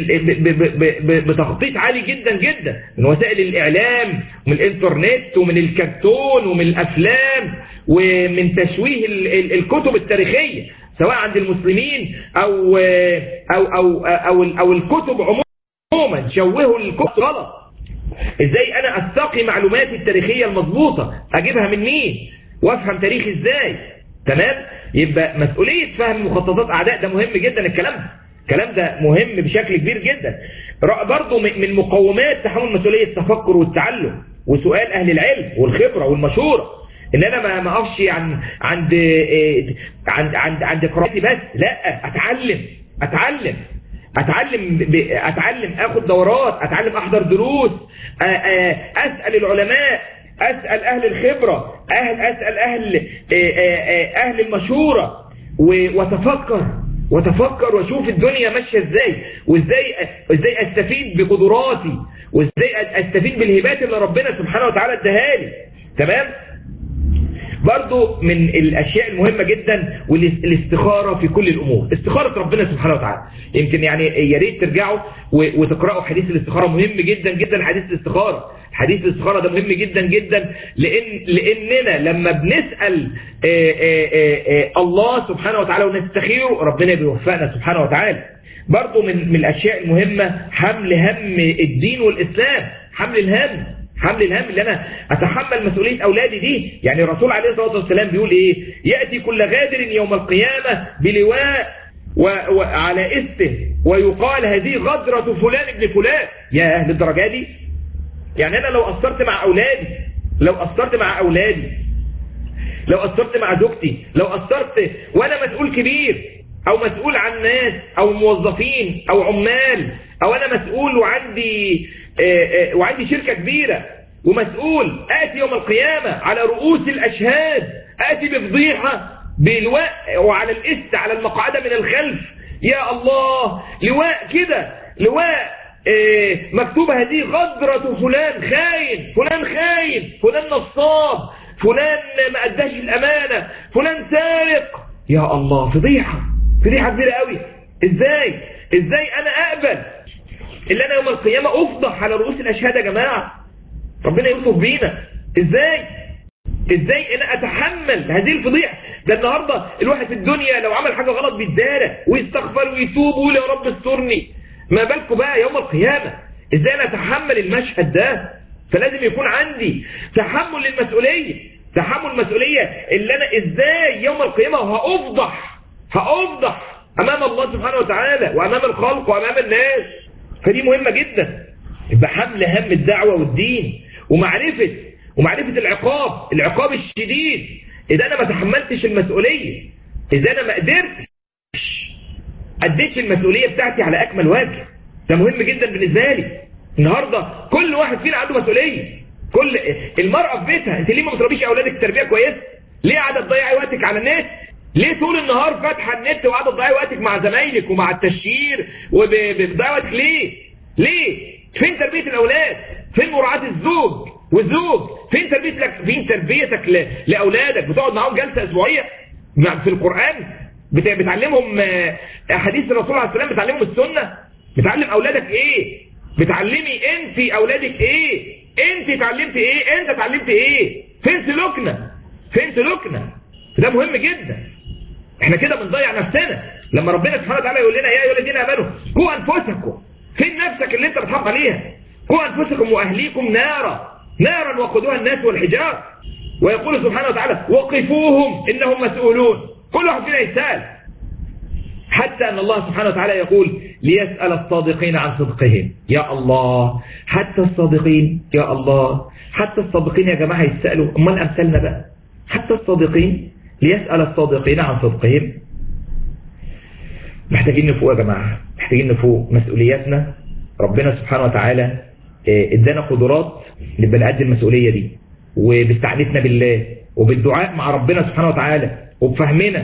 بتخطيط عالي جدا جدا من وسائل الاعلام ومن الانترنت ومن الكرتون ومن الافلام ومن تشويه الكتب التاريخية سواء عند المسلمين او او او او, أو الكتب عموما شوهوا الكتب غلط ازاي انا استقي معلوماتي التاريخية المضبوطة اجيبها من مين وافهم تاريخي ازاي تمام يبقى مسؤولية فهم مخططات اعداء ده مهم جدا الكلام ده الكلام ده مهم بشكل كبير جدا برضه من مقومات تحمل مسؤولية التفكر والتعلم وسؤال اهل العلم والخبرة والمشورة ان انا ما ما اقفش عن عند عند عند عند قراءتي بس لا اتعلم اتعلم اتعلم اتعلم اخد دورات اتعلم احضر دروس اسال العلماء اسال اهل الخبرة أهل اسال اهل اهل المشورة واتفكر واتفكر واشوف الدنيا ماشيه ازاي وازاي ازاي استفيد بقدراتي وازاي استفيد بالهبات اللي ربنا سبحانه وتعالى اداها لي تمام برضو من الأشياء المهمة جدا والاستخارة في كل الأمور استخارة ربنا سبحانه وتعالى يمكن يعني يا ريت ترجعوا وتقرأوا حديث الاستخارة مهم جدا جدا حديث الاستخارة حديث الاستخارة ده مهم جدا جدا لأن لأننا لما بنسأل آآ آآ الله سبحانه وتعالى ونستخيره ربنا بيوفقنا سبحانه وتعالى برضو من, من الأشياء المهمة حمل هم الدين والإسلام حمل الهم حمل الهم اللي انا اتحمل مسؤولية اولادي دي يعني الرسول عليه الصلاة والسلام بيقول ايه يأتي كل غادر يوم القيامة بلواء وعلى استه ويقال هذه غدرة فلان ابن فلان يا اهل الدرجة دي يعني انا لو قصرت مع اولادي لو قصرت مع اولادي لو قصرت مع زوجتي لو قصرت وانا مسؤول كبير او مسؤول عن ناس او موظفين او عمال او انا مسؤول وعندي آه، آه، وعندي شركة كبيرة ومسؤول اتي يوم القيامة على رؤوس الاشهاد اتي بفضيحة بالواء وعلى الاست على المقعدة من الخلف يا الله لواء كده لواء آه، مكتوبة هذه غدرة فلان خاين فلان خاين فلان نصاب فلان ما اداش الامانة فلان سارق يا الله فضيحة فضيحة كبيرة قوي ازاي ازاي انا اقبل اللي انا يوم القيامة افضح على رؤوس الاشهاد يا جماعة ربنا يلطف بينا ازاي ازاي انا اتحمل هذه الفضيحة ده النهاردة الواحد في الدنيا لو عمل حاجة غلط بيتدارى ويستغفر ويتوب ويقول يا رب استرني ما بالكم بقى يوم القيامة ازاي انا اتحمل المشهد ده فلازم يكون عندي تحمل للمسؤولية تحمل المسؤولية اللي انا ازاي يوم القيامة هافضح هافضح امام الله سبحانه وتعالى وامام الخلق وامام الناس فدي مهمة جدا يبقى حمل هم الدعوة والدين ومعرفة ومعرفة العقاب العقاب الشديد اذا انا ما تحملتش المسؤولية اذا انا ما قدرتش اديتش المسؤولية بتاعتي على اكمل وجه ده مهم جدا بالنسبة لي النهاردة كل واحد فينا عنده مسؤولية كل المرأة في بيتها انت ليه ما بتربيش اولادك تربية كويسة ليه قاعدة تضيعي وقتك على النت ليه طول النهار فاتحة النت وقاعدة تضيعي وقتك مع زمايلك ومع التشهير وبتضيعي وقتك ليه ليه فين تربية الاولاد فين مراعاة الزوج والزوج فين تربيتك فين تربيتك ل... لاولادك بتقعد معاهم جلسة اسبوعية مع- في القرآن بت... بتعلمهم آه، احاديث الرسول عليه السلام بتعلمهم السنة بتعلم اولادك ايه بتعلمي انت اولادك ايه انت اتعلمت ايه انت اتعلمت ايه فين سلوكنا فين سلوكنا ده مهم جدا احنا كده بنضيع نفسنا لما ربنا سبحانه وتعالى يقول لنا يا ايها الذين امنوا قوا انفسكم فين نفسك اللي انت بتحافظ عليها قوا انفسكم واهليكم نارا نارا وقودها الناس والحجار ويقول سبحانه وتعالى وقفوهم انهم مسؤولون كل واحد فينا يسال حتى أن الله سبحانه وتعالى يقول ليسأل الصادقين عن صدقهم يا الله حتى الصادقين يا الله حتى الصادقين يا جماعة يسألوا أمال أمثالنا بقى حتى الصادقين ليسأل الصادقين عن صدقهم محتاجين نفوق يا جماعة محتاجين نفوق مسؤولياتنا ربنا سبحانه وتعالى آه، ادانا قدرات نبقى نأدي المسؤولية دي وباستعانتنا بالله وبالدعاء مع ربنا سبحانه وتعالى وبفهمنا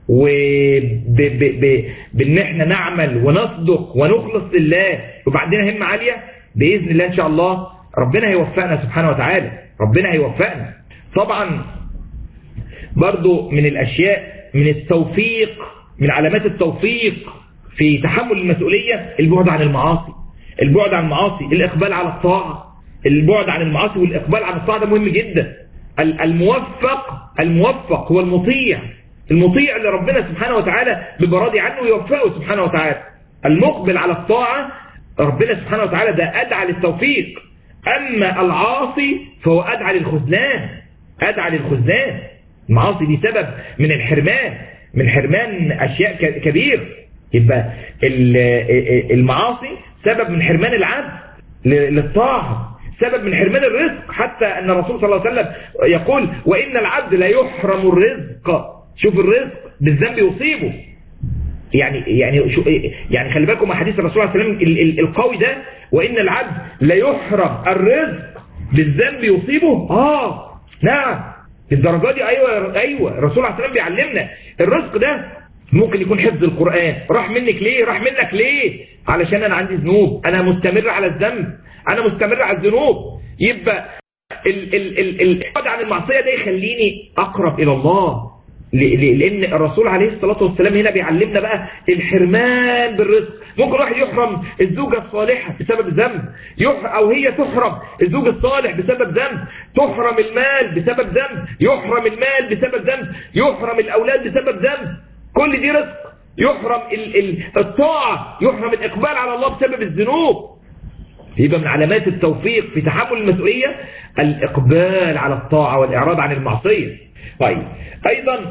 وبان احنا نعمل ونصدق ونخلص لله ويبقى عندنا همة عالية بإذن الله إن شاء الله ربنا هيوفقنا سبحانه وتعالى ربنا هيوفقنا طبعا برضو من الأشياء من التوفيق من علامات التوفيق في تحمل المسؤولية البعد عن المعاصي البعد عن المعاصي الإقبال على الطاعة البعد عن المعاصي والإقبال عن الطاعة ده مهم جدا ال- الموفق الموفق هو المطيع المطيع اللي ربنا سبحانه وتعالى بيبقى راضي عنه ويوفقه سبحانه وتعالى المقبل على الطاعة ربنا سبحانه وتعالى ده أدعى للتوفيق أما العاصي فهو أدعى للخذلان أدعى للخذلان المعاصي دي سبب من الحرمان من حرمان أشياء ك- كبير يبقى ال- المعاصي سبب من حرمان العبد ل- للطاعة سبب من حرمان الرزق حتى أن الرسول صلى الله عليه وسلم يقول وإن العبد لا يحرم الرزق شوف الرزق بالذنب يصيبه يعني يعني شو يعني خلي بالكم احاديث الرسول صلى الله عليه وسلم ال- ال- القوي ده وان العبد لا يحرم الرزق بالذنب يصيبه اه نعم الدرجات دي ايوه ايوه الرسول عليه السلام بيعلمنا الرزق ده ممكن يكون حفظ القرآن راح منك ليه راح منك ليه علشان انا عندي ذنوب انا مستمر على الذنب انا مستمر على الذنوب يبقى ال ال ال الابعاد عن المعصية ده يخليني اقرب الى الله ل- ل- لان الرسول عليه الصلاة والسلام هنا بيعلمنا بقى الحرمان بالرزق ممكن واحد يحرم الزوجة الصالحة بسبب ذنب يح او هي تحرم الزوج الصالح بسبب ذنب تحرم المال بسبب ذنب يحرم المال بسبب ذنب يحرم الاولاد بسبب ذنب كل دي رزق يحرم ال ال الطاعة يحرم الاقبال على الله بسبب الذنوب يبقى من علامات التوفيق في تحمل المسؤولية الإقبال على الطاعة والإعراض عن المعصية طيب أيضا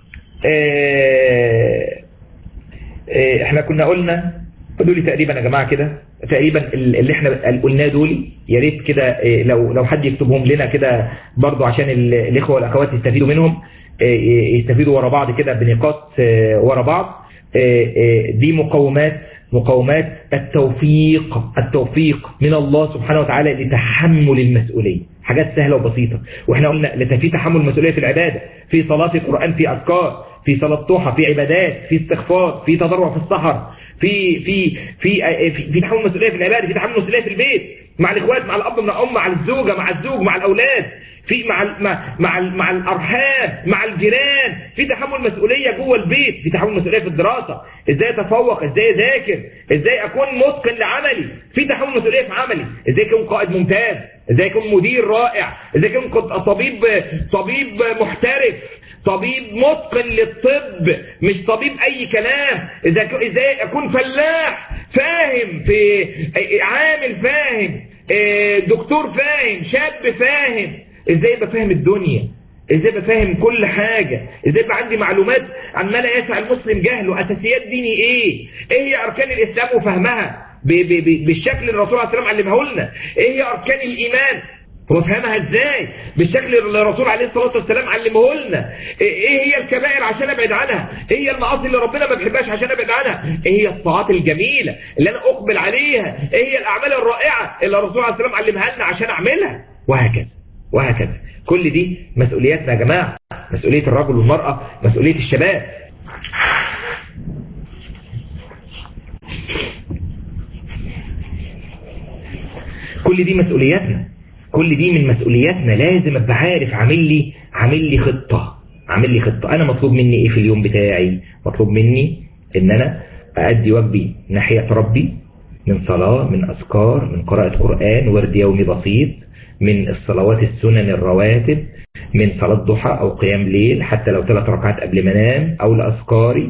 آه، آه، احنا كنا قلنا دول تقريبا يا جماعة كده تقريبا اللي احنا قلناه دول يا ريت كده آه، لو لو حد يكتبهم لنا كده برضو عشان ال- الإخوة والأخوات يستفيدوا منهم يستفيدوا ورا بعض كده بنقاط ورا بعض دي مقومات مقومات التوفيق التوفيق من الله سبحانه وتعالى لتحمل المسؤولية حاجات سهلة وبسيطة واحنا قلنا في تحمل المسؤولية في العبادة في صلاة في القرآن في أذكار في صلاة ضحى في عبادات في استغفار في تضرع في السحر في في في في, في تحمل مسؤولية في العبادة في تحمل مسؤولية في البيت مع الاخوات مع الاب مع الام مع الزوجة مع الزوج مع الاولاد في مع مع مع, مع الارحام مع الجيران في تحمل مسؤوليه جوه البيت في تحمل مسؤوليه في الدراسه ازاي اتفوق ازاي اذاكر ازاي اكون متقن لعملي في تحمل مسؤوليه في عملي ازاي اكون قائد ممتاز ازاي اكون مدير رائع ازاي اكون طبيب طبيب محترف طبيب متقن للطب مش طبيب اي كلام ازاي اكون فلاح فاهم في عامل فاهم دكتور فاهم شاب فاهم ازاي ابقى فاهم الدنيا ازاي ابقى فاهم كل حاجة ازاي يبقى عندي معلومات عن ما لا يسع المسلم جهله اساسيات ديني ايه ايه هي اركان الاسلام وفهمها ب ب ب بالشكل اللي الرسول عليه السلام علمه لنا ايه هي اركان الايمان وافهمها ازاي بالشكل اللي الرسول عليه الصلاه والسلام علمه لنا ايه هي الكبائر عشان ابعد عنها ايه هي المعاصي اللي ربنا ما بيحبهاش عشان ابعد عنها ايه هي الطاعات الجميله اللي انا اقبل عليها ايه هي الاعمال الرائعه اللي الرسول عليه السلام علمها لنا عشان اعملها وهكذا وهكذا كل دي مسؤولياتنا يا جماعه مسؤوليه الرجل والمراه مسؤوليه الشباب كل دي مسؤولياتنا كل دي من مسؤولياتنا لازم ابقى عارف عامل لي عامل لي خطه عامل لي خطه انا مطلوب مني ايه في اليوم بتاعي مطلوب مني ان انا اادي واجبي ناحيه ربي من صلاه من اذكار من قراءه قران ورد يومي بسيط من الصلوات السنن الرواتب من صلاه ضحى او قيام ليل حتى لو ثلاث ركعات قبل ما انام او لاذكاري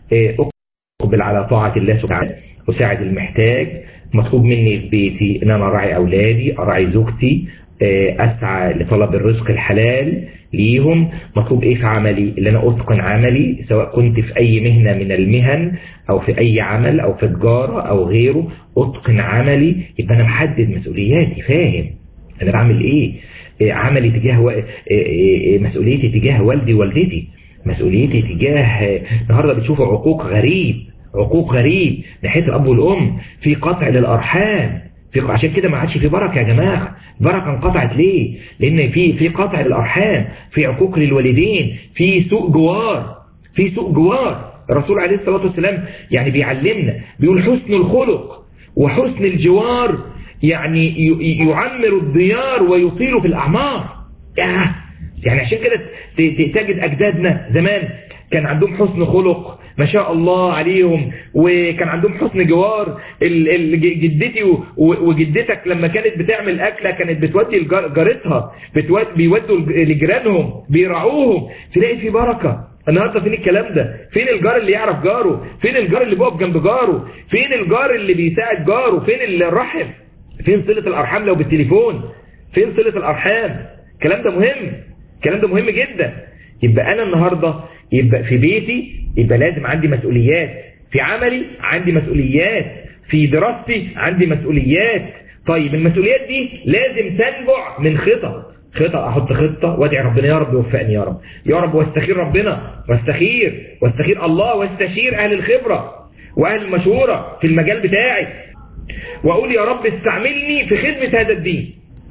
اقبل على طاعه الله سبحانه وتعالى اساعد المحتاج مطلوب مني في بيتي ان انا اراعي اولادي اراعي زوجتي اسعى لطلب الرزق الحلال ليهم مطلوب ايه في عملي اللي انا اتقن عملي سواء كنت في اي مهنة من المهن او في اي عمل او في تجارة او غيره اتقن عملي يبقى انا محدد مسؤولياتي فاهم انا بعمل ايه عملي تجاه و... مسؤوليتي تجاه والدي ووالدتي مسؤوليتي تجاه النهارده بتشوفوا عقوق غريب عقوق غريب ناحيه الاب والام في قطع للارحام في عشان كده ما عادش في بركه يا جماعه بركه انقطعت ليه لان في في قطع للارحام في عقوق للوالدين في سوء جوار في سوء جوار الرسول عليه الصلاه والسلام يعني بيعلمنا بيقول حسن الخلق وحسن الجوار يعني يعمر الديار ويطيل في الاعمار يعني عشان كده تجد اجدادنا زمان كان عندهم حسن خلق ما شاء الله عليهم وكان عندهم حسن جوار جدتي وجدتك لما كانت بتعمل أكلة كانت بتودي جارتها بيودوا لجيرانهم بيرعوهم تلاقي في بركة النهارده فين الكلام ده فين الجار اللي يعرف جاره فين الجار اللي بيقف جنب جاره فين الجار اللي بيساعد جاره فين الرحم فين صلة الأرحام لو بالتليفون فين صلة الأرحام الكلام ده مهم الكلام ده مهم جدا يبقى أنا النهاردة يبقى في بيتي يبقى لازم عندي مسؤوليات في عملي عندي مسؤوليات في دراستي عندي مسؤوليات طيب المسؤوليات دي لازم تنبع من خطط خطة احط خطة وادعي ربنا يا رب يوفقني يا رب يا رب واستخير ربنا واستخير واستخير الله واستشير اهل الخبرة واهل المشورة في المجال بتاعي واقول يا رب استعملني في خدمة هذا الدين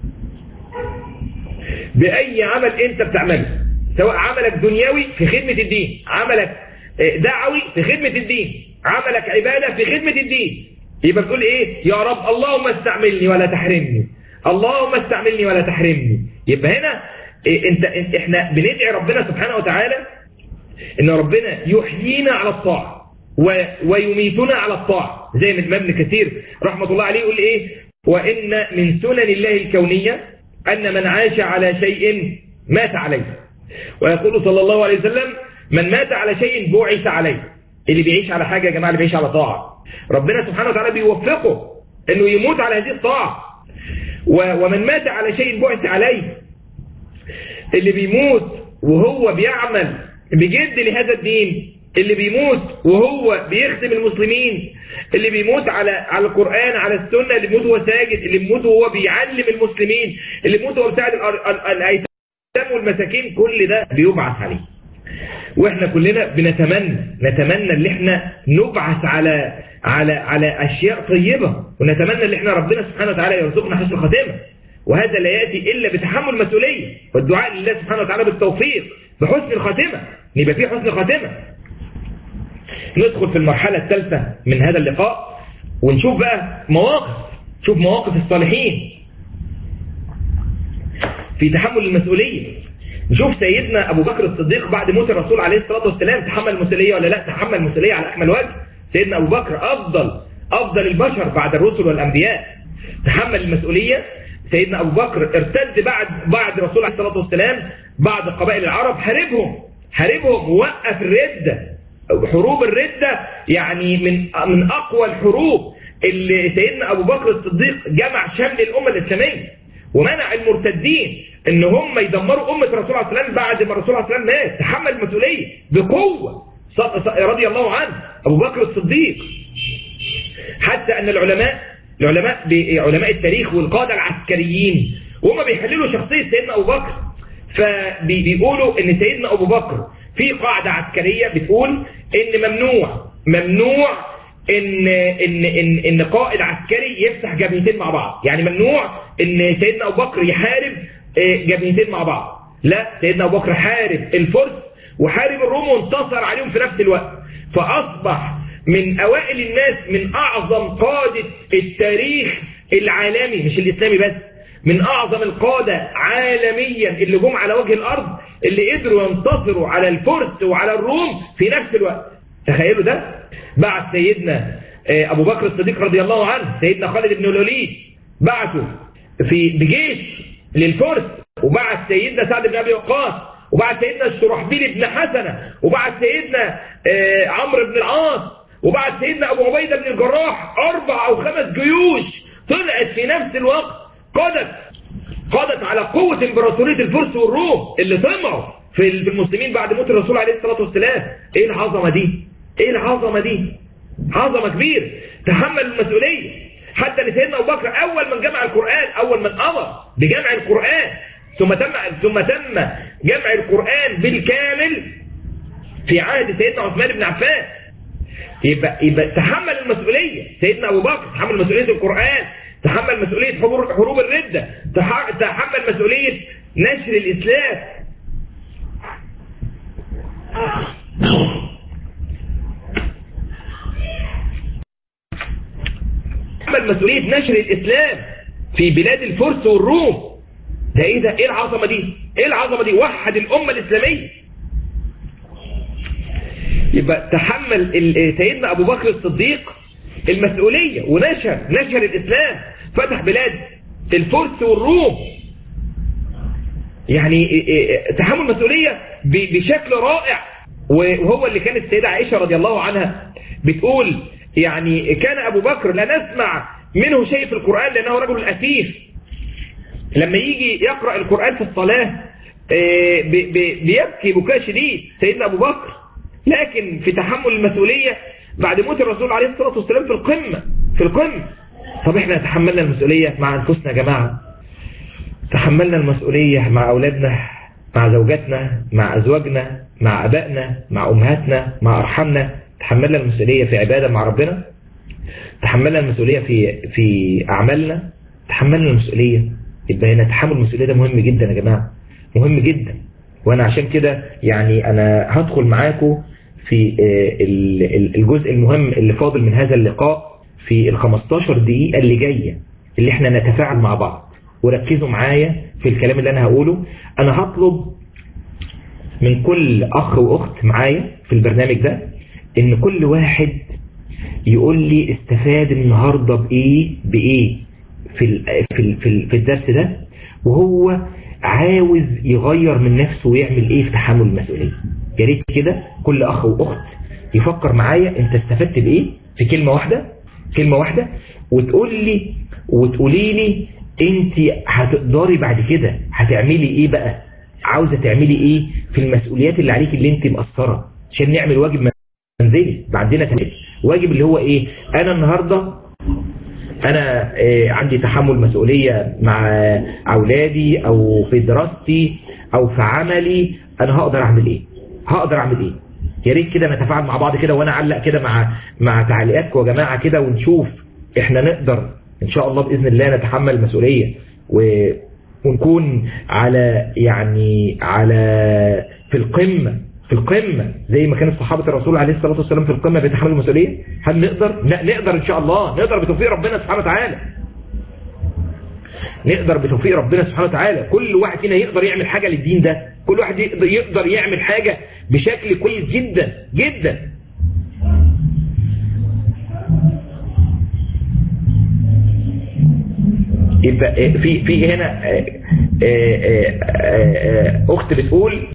باي عمل انت بتعمله سواء عملك دنيوي في خدمة الدين عملك دعوي في خدمة الدين عملك عبادة في خدمة الدين يبقى بتقول ايه يا رب اللهم استعملني ولا تحرمني اللهم استعملني ولا تحرمني يبقى هنا إيه انت احنا بندعي ربنا سبحانه وتعالى ان ربنا يحيينا على الطاعة ويميتنا على الطاعة زي ما الامام ابن كثير رحمة الله عليه يقول ايه وان من سنن الله الكونية ان من عاش على شيء مات عليه ويقول صلى الله عليه وسلم من مات على شيء بعث عليه اللي بيعيش على حاجة يا جماعة اللي بيعيش على طاعة ربنا سبحانه وتعالى بيوفقه انه يموت على هذه الطاعة ومن مات على شيء بعث عليه اللي بيموت وهو بيعمل بجد لهذا الدين اللي بيموت وهو بيخدم المسلمين اللي بيموت على على القرآن على السنة اللي بيموت وهو ساجد اللي بيموت وهو بيعلم المسلمين اللي بيموت وهو بيساعد الايتام والمساكين كل ده بيبعث عليه واحنا كلنا بنتمنى نتمنى ان احنا نبعث على على على اشياء طيبة ونتمنى ان احنا ربنا سبحانه وتعالى يرزقنا حسن الخاتمة وهذا لا يأتي إلا بتحمل مسؤولية والدعاء لله سبحانه وتعالى بالتوفيق بحسن الخاتمة يبقى فيه حسن خاتمة ندخل في المرحلة الثالثة من هذا اللقاء ونشوف بقى مواقف شوف مواقف الصالحين في تحمل المسؤولية نشوف سيدنا أبو بكر الصديق بعد موت الرسول عليه الصلاة والسلام تحمل المسؤولية ولا لا تحمل المسؤولية على أكمل وجه سيدنا أبو بكر أفضل أفضل البشر بعد الرسل والأنبياء تحمل المسؤولية سيدنا أبو بكر ارتد بعد بعد الرسول عليه الصلاة والسلام بعد قبائل العرب حاربهم حاربهم ووقف الردة حروب الردة يعني من من أقوى الحروب اللي سيدنا أبو بكر الصديق جمع شمل الأمة الإسلامية ومنع المرتدين ان هم يدمروا أمة الرسول عليه السلام بعد ما الرسول عليه السلام مات تحمل المسؤولية بقوة رضي الله عنه أبو بكر الصديق حتى أن العلماء العلماء علماء التاريخ والقادة العسكريين وهم بيحللوا شخصية سيدنا أبو بكر فبيقولوا ان سيدنا أبو بكر في قاعدة عسكرية بتقول ان ممنوع ممنوع ان ان ان ان قائد عسكري يفتح جبهتين مع بعض يعني ممنوع ان سيدنا ابو بكر يحارب جبهتين مع بعض لا سيدنا ابو بكر حارب الفرس وحارب الروم وانتصر عليهم في نفس الوقت فاصبح من اوائل الناس من اعظم قادة التاريخ العالمي مش الاسلامي بس من اعظم القادة عالميا اللي جم على وجه الارض اللي قدروا ينتصروا على الفرس وعلى الروم في نفس الوقت تخيلوا ده بعت سيدنا ابو بكر الصديق رضي الله عنه سيدنا خالد بن الوليد بعته في بجيش للفرس وبعت سيدنا سعد بن ابي وقاص وبعت سيدنا الشرحبيل بن حسنه وبعت سيدنا عمرو بن العاص وبعت سيدنا ابو عبيده بن الجراح اربع او خمس جيوش طلعت في نفس الوقت قادت قادت على قوه امبراطوريه الفرس والروم اللي طمعوا في المسلمين بعد موت الرسول عليه الصلاه والسلام ايه العظمه دي ايه العظمه دي عظمه كبيره تحمل المسؤوليه حتى ان سيدنا ابو بكر اول من جمع القران اول من امر بجمع القران ثم تم ثم تم جمع القران بالكامل في عهد سيدنا عثمان بن عفان يبقى يبقى تحمل المسؤوليه سيدنا ابو بكر تحمل مسؤوليه القران تحمل مسؤوليه حروب الرده تحمل مسؤوليه نشر الاسلام تحمل مسؤولية نشر الإسلام في بلاد الفرس والروم ده إيه ده إيه العظمة دي إيه العظمة دي وحد الأمة الإسلامية يبقى تحمل سيدنا أبو بكر الصديق المسؤولية ونشر نشر الإسلام فتح بلاد الفرس والروم يعني تحمل مسؤولية بشكل رائع وهو اللي كانت السيدة عائشة رضي الله عنها بتقول يعني كان أبو بكر لا نسمع منه شيء في القرآن لأنه رجل أسيف لما يجي يقرأ القرآن في الصلاة بيبكي بكاء شديد سيدنا أبو بكر لكن في تحمل المسؤولية بعد موت الرسول عليه الصلاة والسلام في القمة في القمة طب احنا تحملنا المسؤولية مع أنفسنا يا جماعة تحملنا المسؤولية مع أولادنا مع زوجاتنا مع أزواجنا مع أبائنا مع أمهاتنا مع أرحامنا تحملنا المسؤولية في عبادة مع ربنا تحملنا المسؤولية في في أعمالنا تحملنا المسؤولية يبقى هنا تحمل المسؤولية ده مهم جدا يا جماعة مهم جدا وأنا عشان كده يعني أنا هدخل معاكم في الجزء المهم اللي فاضل من هذا اللقاء في ال 15 دقيقة اللي جاية اللي احنا نتفاعل مع بعض وركزوا معايا في الكلام اللي أنا هقوله أنا هطلب من كل أخ وأخت معايا في البرنامج ده ان كل واحد يقول لي استفاد النهاردة بايه بايه في ال في ال في, ال في الدرس ده وهو عاوز يغير من نفسه ويعمل ايه في تحمل المسؤولية يا ريت كده كل اخ واخت يفكر معايا انت استفدت بايه في كلمة واحدة كلمة واحدة وتقول لي وتقولي لي انت هتقدري بعد كده هتعملي ايه بقى عاوزة تعملي ايه في المسؤوليات اللي عليك اللي انت مقصرة عشان نعمل واجب منزلي عندنا تمام واجب اللي هو ايه انا النهاردة انا إيه عندي تحمل مسؤولية مع اولادي او في دراستي او في عملي انا هقدر اعمل ايه هقدر اعمل ايه يا ريت كده نتفاعل مع بعض كده وانا اعلق كده مع مع تعليقاتكم يا جماعه كده ونشوف احنا نقدر ان شاء الله باذن الله نتحمل المسؤوليه و... ونكون على يعني على في القمه في القمه زي ما كان صحابه الرسول عليه الصلاه والسلام في القمه بيتحملوا المسؤوليه هل نقدر ن- نقدر ان شاء الله نقدر بتوفيق ربنا سبحانه وتعالى نقدر بتوفيق ربنا سبحانه وتعالى كل واحد فينا يقدر يعمل حاجة للدين ده كل واحد يقدر, يقدر يعمل حاجة بشكل كويس جدا جدا يبقى في في هنا اخت بتقول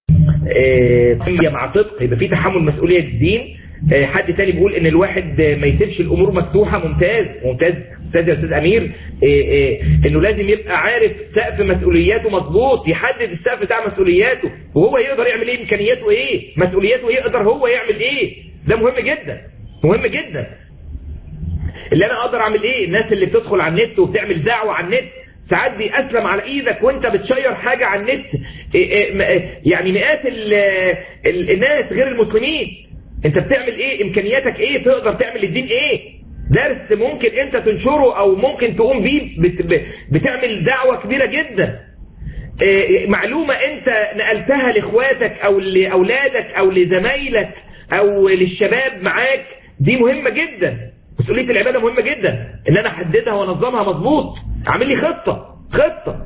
مع صدق يبقى في تحمل مسؤولية الدين حد تاني بيقول ان الواحد ما يسيبش الامور مفتوحة ممتاز ممتاز استاذ يا استاذ امير إيه إيه انه لازم يبقى عارف سقف مسؤولياته مظبوط يحدد السقف بتاع مسؤولياته وهو يقدر يعمل ايه امكانياته ايه مسؤولياته يقدر هو يعمل ايه ده مهم جدا مهم جدا اللي انا اقدر اعمل ايه الناس اللي بتدخل على النت وبتعمل دعوة على النت ساعات بيأسلم على ايدك وانت بتشير حاجة على النت إيه يعني مئات ال ال الناس غير المسلمين انت بتعمل ايه امكانياتك ايه تقدر تعمل الدين ايه درس ممكن انت تنشره او ممكن تقوم بيه بت بتعمل دعوة كبيرة جدا معلومة انت نقلتها لاخواتك او لاولادك او لزمايلك او للشباب معاك دي مهمة جدا مسؤولية العبادة مهمة جدا ان انا احددها وانظمها مظبوط اعمل لي خطة خطة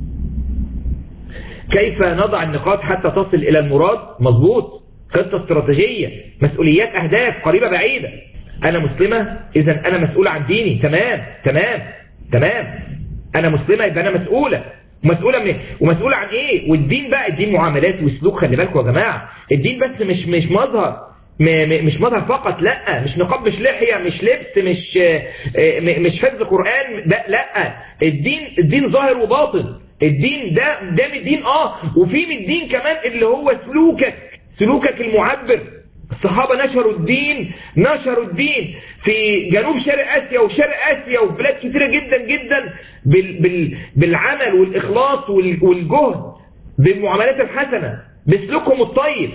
كيف نضع النقاط حتى تصل الى المراد مظبوط خطة استراتيجية مسؤوليات اهداف قريبة بعيدة انا مسلمة اذا انا مسؤولة عن ديني تمام تمام تمام انا مسلمة يبقى انا مسؤولة ومسؤولة من ومسؤولة عن ايه والدين بقى الدين معاملات وسلوك خلي بالكم يا جماعة الدين بس مش مش مظهر مش مظهر فقط لا مش نقاب مش لحية مش لبس مش مش حفظ قرآن ده لا الدين الدين ظاهر وباطن الدين ده ده من الدين اه وفي من الدين كمان اللي هو سلوكك سلوكك المعبر الصحابة نشروا الدين نشروا الدين في جنوب شرق آسيا وشرق آسيا وفي بلاد كثيرة جدا جدا بال بال بالعمل والإخلاص والجهد بالمعاملات الحسنة بسلوكهم الطيب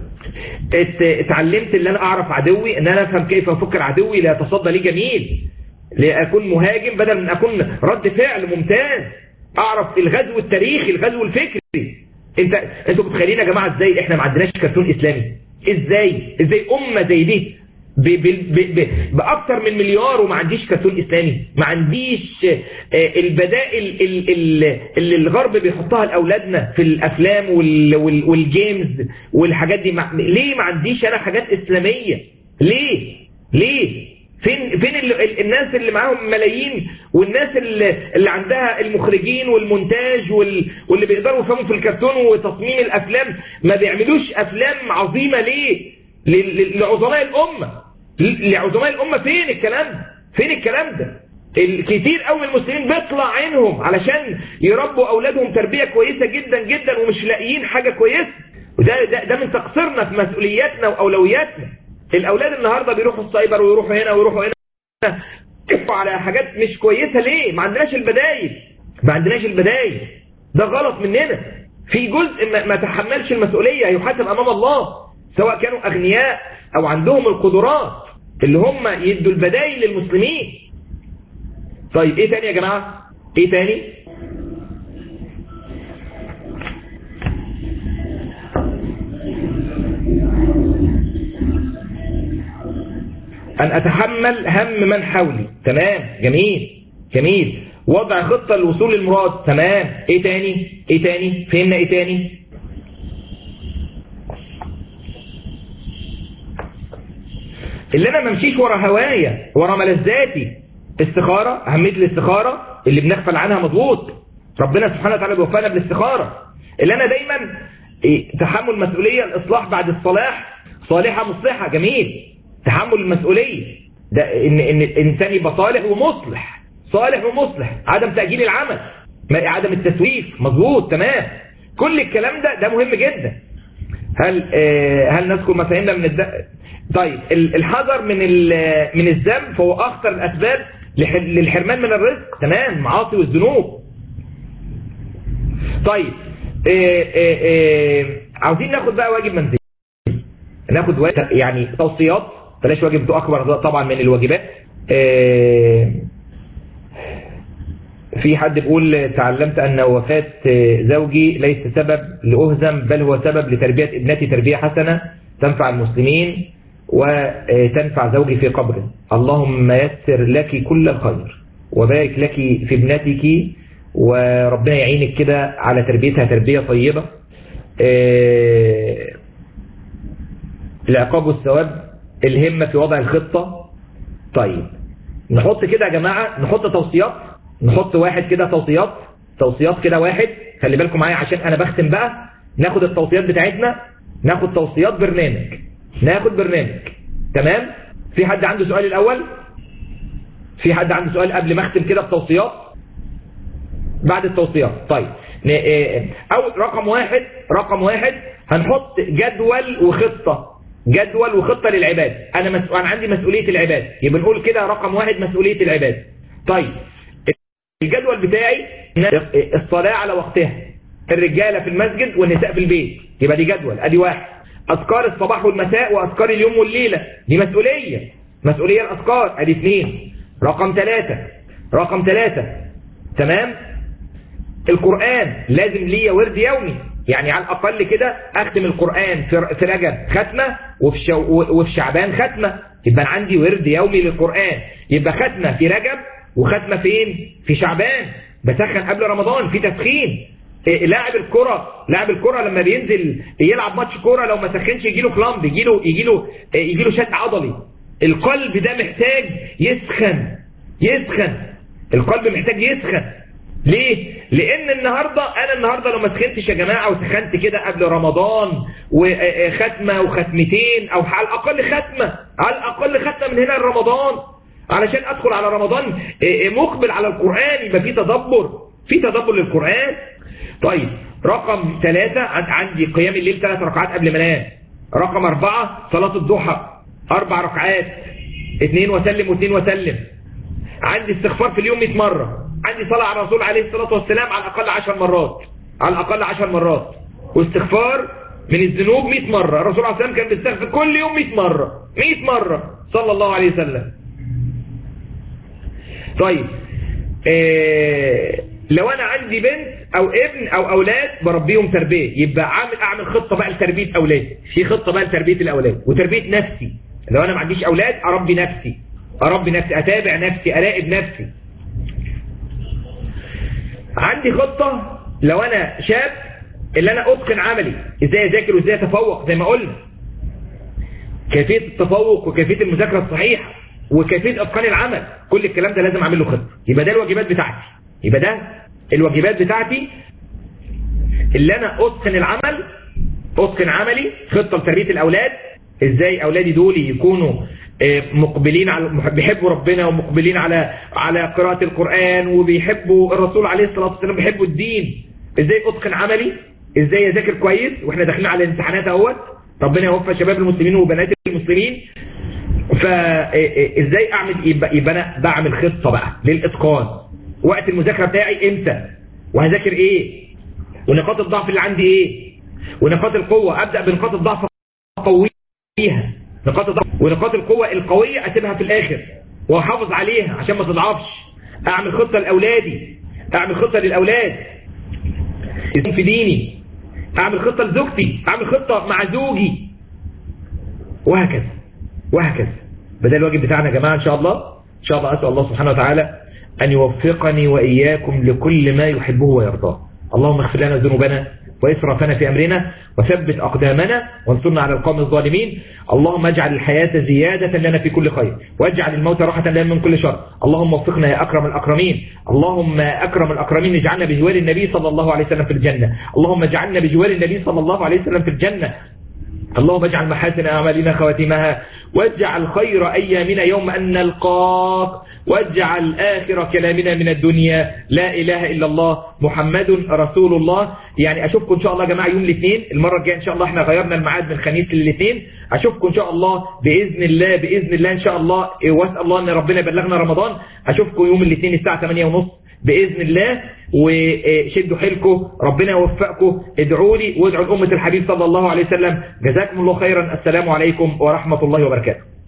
اتعلمت اللي انا اعرف عدوي ان انا افهم كيف افكر عدوي ليتصدى لي جميل لاكون مهاجم بدل من اكون رد فعل ممتاز اعرف الغزو التاريخي الغزو الفكري انت انتوا متخيلين يا جماعه ازاي احنا ما عندناش كرتون اسلامي ازاي ازاي امه زي دي ب ب ب ب باكتر من مليار وما عنديش كرتون اسلامي ما عنديش البدائل اللي الغرب بيحطها لاولادنا في الافلام والجيمز والحاجات دي ليه ما عنديش انا حاجات اسلاميه ليه ليه فين فين الناس اللي معاهم ملايين والناس اللي, اللي عندها المخرجين والمونتاج واللي بيقدروا يفهموا في الكرتون وتصميم الافلام ما بيعملوش افلام عظيمه ليه لعظماء الامه لعظماء الامه فين الكلام ده فين الكلام ده الكثير قوي المسلمين بيطلع عينهم علشان يربوا اولادهم تربيه كويسه جدا جدا ومش لاقيين حاجه كويسه وده ده, ده من تقصيرنا في مسؤولياتنا واولوياتنا الاولاد النهارده بيروحوا السايبر ويروحوا هنا ويروحوا هنا على حاجات مش كويسه ليه ما عندناش البدايل ما عندناش البدايل ده غلط مننا في جزء ما, ما تحملش المسؤوليه هيحاسب امام الله سواء كانوا اغنياء او عندهم القدرات اللي هم يدوا البدايل للمسلمين طيب ايه تاني يا جماعه ايه تاني أن أتحمل هم من حولي تمام جميل جميل وضع خطة للوصول للمراد تمام ايه تاني ايه تاني فهمنا ايه تاني اللي انا ما امشيش ورا هوايا ورا ملذاتي استخارة اهمية الاستخارة اللي بنغفل عنها مضبوط ربنا سبحانه وتعالى بيوفقنا بالاستخارة اللي انا دايما إيه تحمل مسؤولية الاصلاح بعد الصلاح صالحة مصلحة جميل تحمل المسؤولية ده ان ان الانسان يبقى صالح ومصلح صالح ومصلح عدم تأجيل العمل عدم التسويف مظبوط تمام كل الكلام ده ده مهم جدا هل آه هل نذكر ما فهمنا من الد... طيب الحذر من من الذنب فهو اخطر الاسباب للحرمان من الرزق تمام معاصي والذنوب طيب آه آه عاوزين ناخد بقى واجب منزلي ناخد واجب يعني توصيات بلاش واجب اكبر طبعا من الواجبات آه، في حد بيقول تعلمت أن وفاة زوجي ليس سبب لأهزم بل هو سبب لتربية ابنتي تربية حسنة تنفع المسلمين وتنفع زوجي في قبره اللهم يسر لك كل الخير وبارك لك في ابنتك وربنا يعينك كده على تربيتها تربية طيبة آه، العقاب والثواب الهمة في وضع الخطة طيب نحط كده يا جماعة نحط توصيات نحط واحد كده توصيات توصيات كده واحد خلي بالكم معايا عشان انا بختم بقى ناخد التوصيات بتاعتنا ناخد توصيات برنامج ناخد برنامج تمام في حد عنده سؤال الاول في حد عنده سؤال قبل ما اختم كده بتوصيات بعد التوصيات طيب ن- آه، او رقم واحد رقم واحد هنحط جدول وخطة جدول وخطة للعباد انا مسؤول انا عندي مسؤولية العباد يبقى نقول كده رقم واحد مسؤولية العباد طيب الجدول بتاعي الصلاة على وقتها الرجالة في المسجد والنساء في البيت يبقى دي جدول ادي واحد اذكار الصباح والمساء واذكار اليوم والليلة دي مسؤولية مسؤولية الاذكار ادي اثنين رقم ثلاثة رقم ثلاثة تمام القرآن لازم ليا ورد يومي يعني على الأقل كده أختم القرآن في في رجب ختمة وفي شو وفي شعبان ختمة يبقى أنا عندي ورد يومي للقرآن يبقى ختمة في رجب وختمة فين في شعبان بسخن قبل رمضان في تسخين إيه، لاعب الكرة لاعب الكرة لما بينزل يلعب ماتش كرة لو ما سخنش يجي له كلامب يجي له يجي له يجي له شد عضلي القلب ده محتاج يسخن يسخن القلب محتاج يسخن ليه؟ لأن النهاردة أنا النهاردة لو ما سخنتش يا جماعة وسخنت كده قبل رمضان وختمة وختمتين أو على الأقل ختمة على الأقل ختمة من هنا لرمضان علشان أدخل على رمضان مقبل على القرآن يبقى في تدبر في تدبر للقرآن طيب رقم ثلاثة عندي قيام الليل ثلاث ركعات قبل ما انام رقم أربعة صلاة الضحى أربع ركعات اثنين وسلم واثنين وسلم عندي استغفار في اليوم 100 مرة عندي صلاة على الرسول عليه الصلاة والسلام على الأقل 10 مرات على الأقل 10 مرات واستغفار من الذنوب 100 مرة الرسول عليه الصلاة والسلام كان بيستغفر كل يوم 100 مرة 100 مرة صلى الله عليه وسلم طيب إيه لو أنا عندي بنت أو ابن أو أولاد بربيهم تربية يبقى عامل أعمل خطة بقى لتربية أولادي في خطة بقى لتربية الأولاد وتربية نفسي لو أنا ما عنديش أولاد أربي نفسي أربي نفسي أتابع نفسي أراقب نفسي عندي خطة لو أنا شاب اللي أنا أتقن عملي إزاي أذاكر وإزاي أتفوق زي ما قلنا كيفية التفوق وكيفية المذاكرة الصحيحة وكيفية أتقان العمل كل الكلام ده لازم أعمل له خطة يبقى ده الواجبات بتاعتي يبقى ده الواجبات بتاعتي اللي أنا أتقن العمل أتقن عملي خطة لتربية الأولاد إزاي أولادي دول يكونوا مقبلين على بيحبوا ربنا ومقبلين على على قراءة القرآن وبيحبوا الرسول عليه الصلاة والسلام بيحبوا الدين ازاي اتقن عملي ازاي اذاكر كويس واحنا داخلين على الامتحانات اهوت ربنا يوفق شباب المسلمين وبنات المسلمين فازاي اعمل يبقى, يبقى انا بعمل خطة بقى للاتقان وقت المذاكرة بتاعي امتى وهذاكر ايه ونقاط الضعف اللي عندي ايه ونقاط القوة ابدأ بنقاط الضعف قويها نقاط الضعف ونقاط القوة القوية اسيبها في الاخر واحافظ عليها عشان ما تضعفش اعمل خطة لاولادي اعمل خطة للاولاد في ديني اعمل خطة لزوجتي اعمل خطة مع زوجي وهكذا وهكذا بدل الواجب بتاعنا يا جماعة ان شاء الله ان شاء الله اسأل الله سبحانه وتعالى ان يوفقني واياكم لكل ما يحبه ويرضاه اللهم اغفر لنا ذنوبنا وإسرافنا في أمرنا وثبت أقدامنا وانصرنا على القوم الظالمين اللهم اجعل الحياة زيادة لنا في كل خير واجعل الموت راحة لنا من كل شر اللهم وفقنا يا أكرم الأكرمين اللهم أكرم الأكرمين اجعلنا بجوار النبي صلى الله عليه وسلم في الجنة اللهم اجعلنا بجوار النبي صلى الله عليه وسلم في الجنة اللهم اجعل محاسن أعمالنا خواتمها واجعل خير أيامنا يوم أن نلقاك واجعل آخر كلامنا من الدنيا لا إله إلا الله محمد رسول الله يعني أشوفكم إن شاء الله يا جماعة يوم الاثنين المرة الجاية إن شاء الله احنا غيرنا الميعاد من خميس للاثنين أشوفكم إن شاء الله بإذن الله بإذن الله إن شاء الله وأسأل الله أن ربنا يبلغنا رمضان أشوفكم يوم الاثنين الساعة 8 ونص بإذن الله وشدوا حيلكم ربنا يوفقكم ادعوا لي وادعوا لأمة الحبيب صلى الله عليه وسلم جزاكم الله خيرا السلام عليكم ورحمة الله وبركاته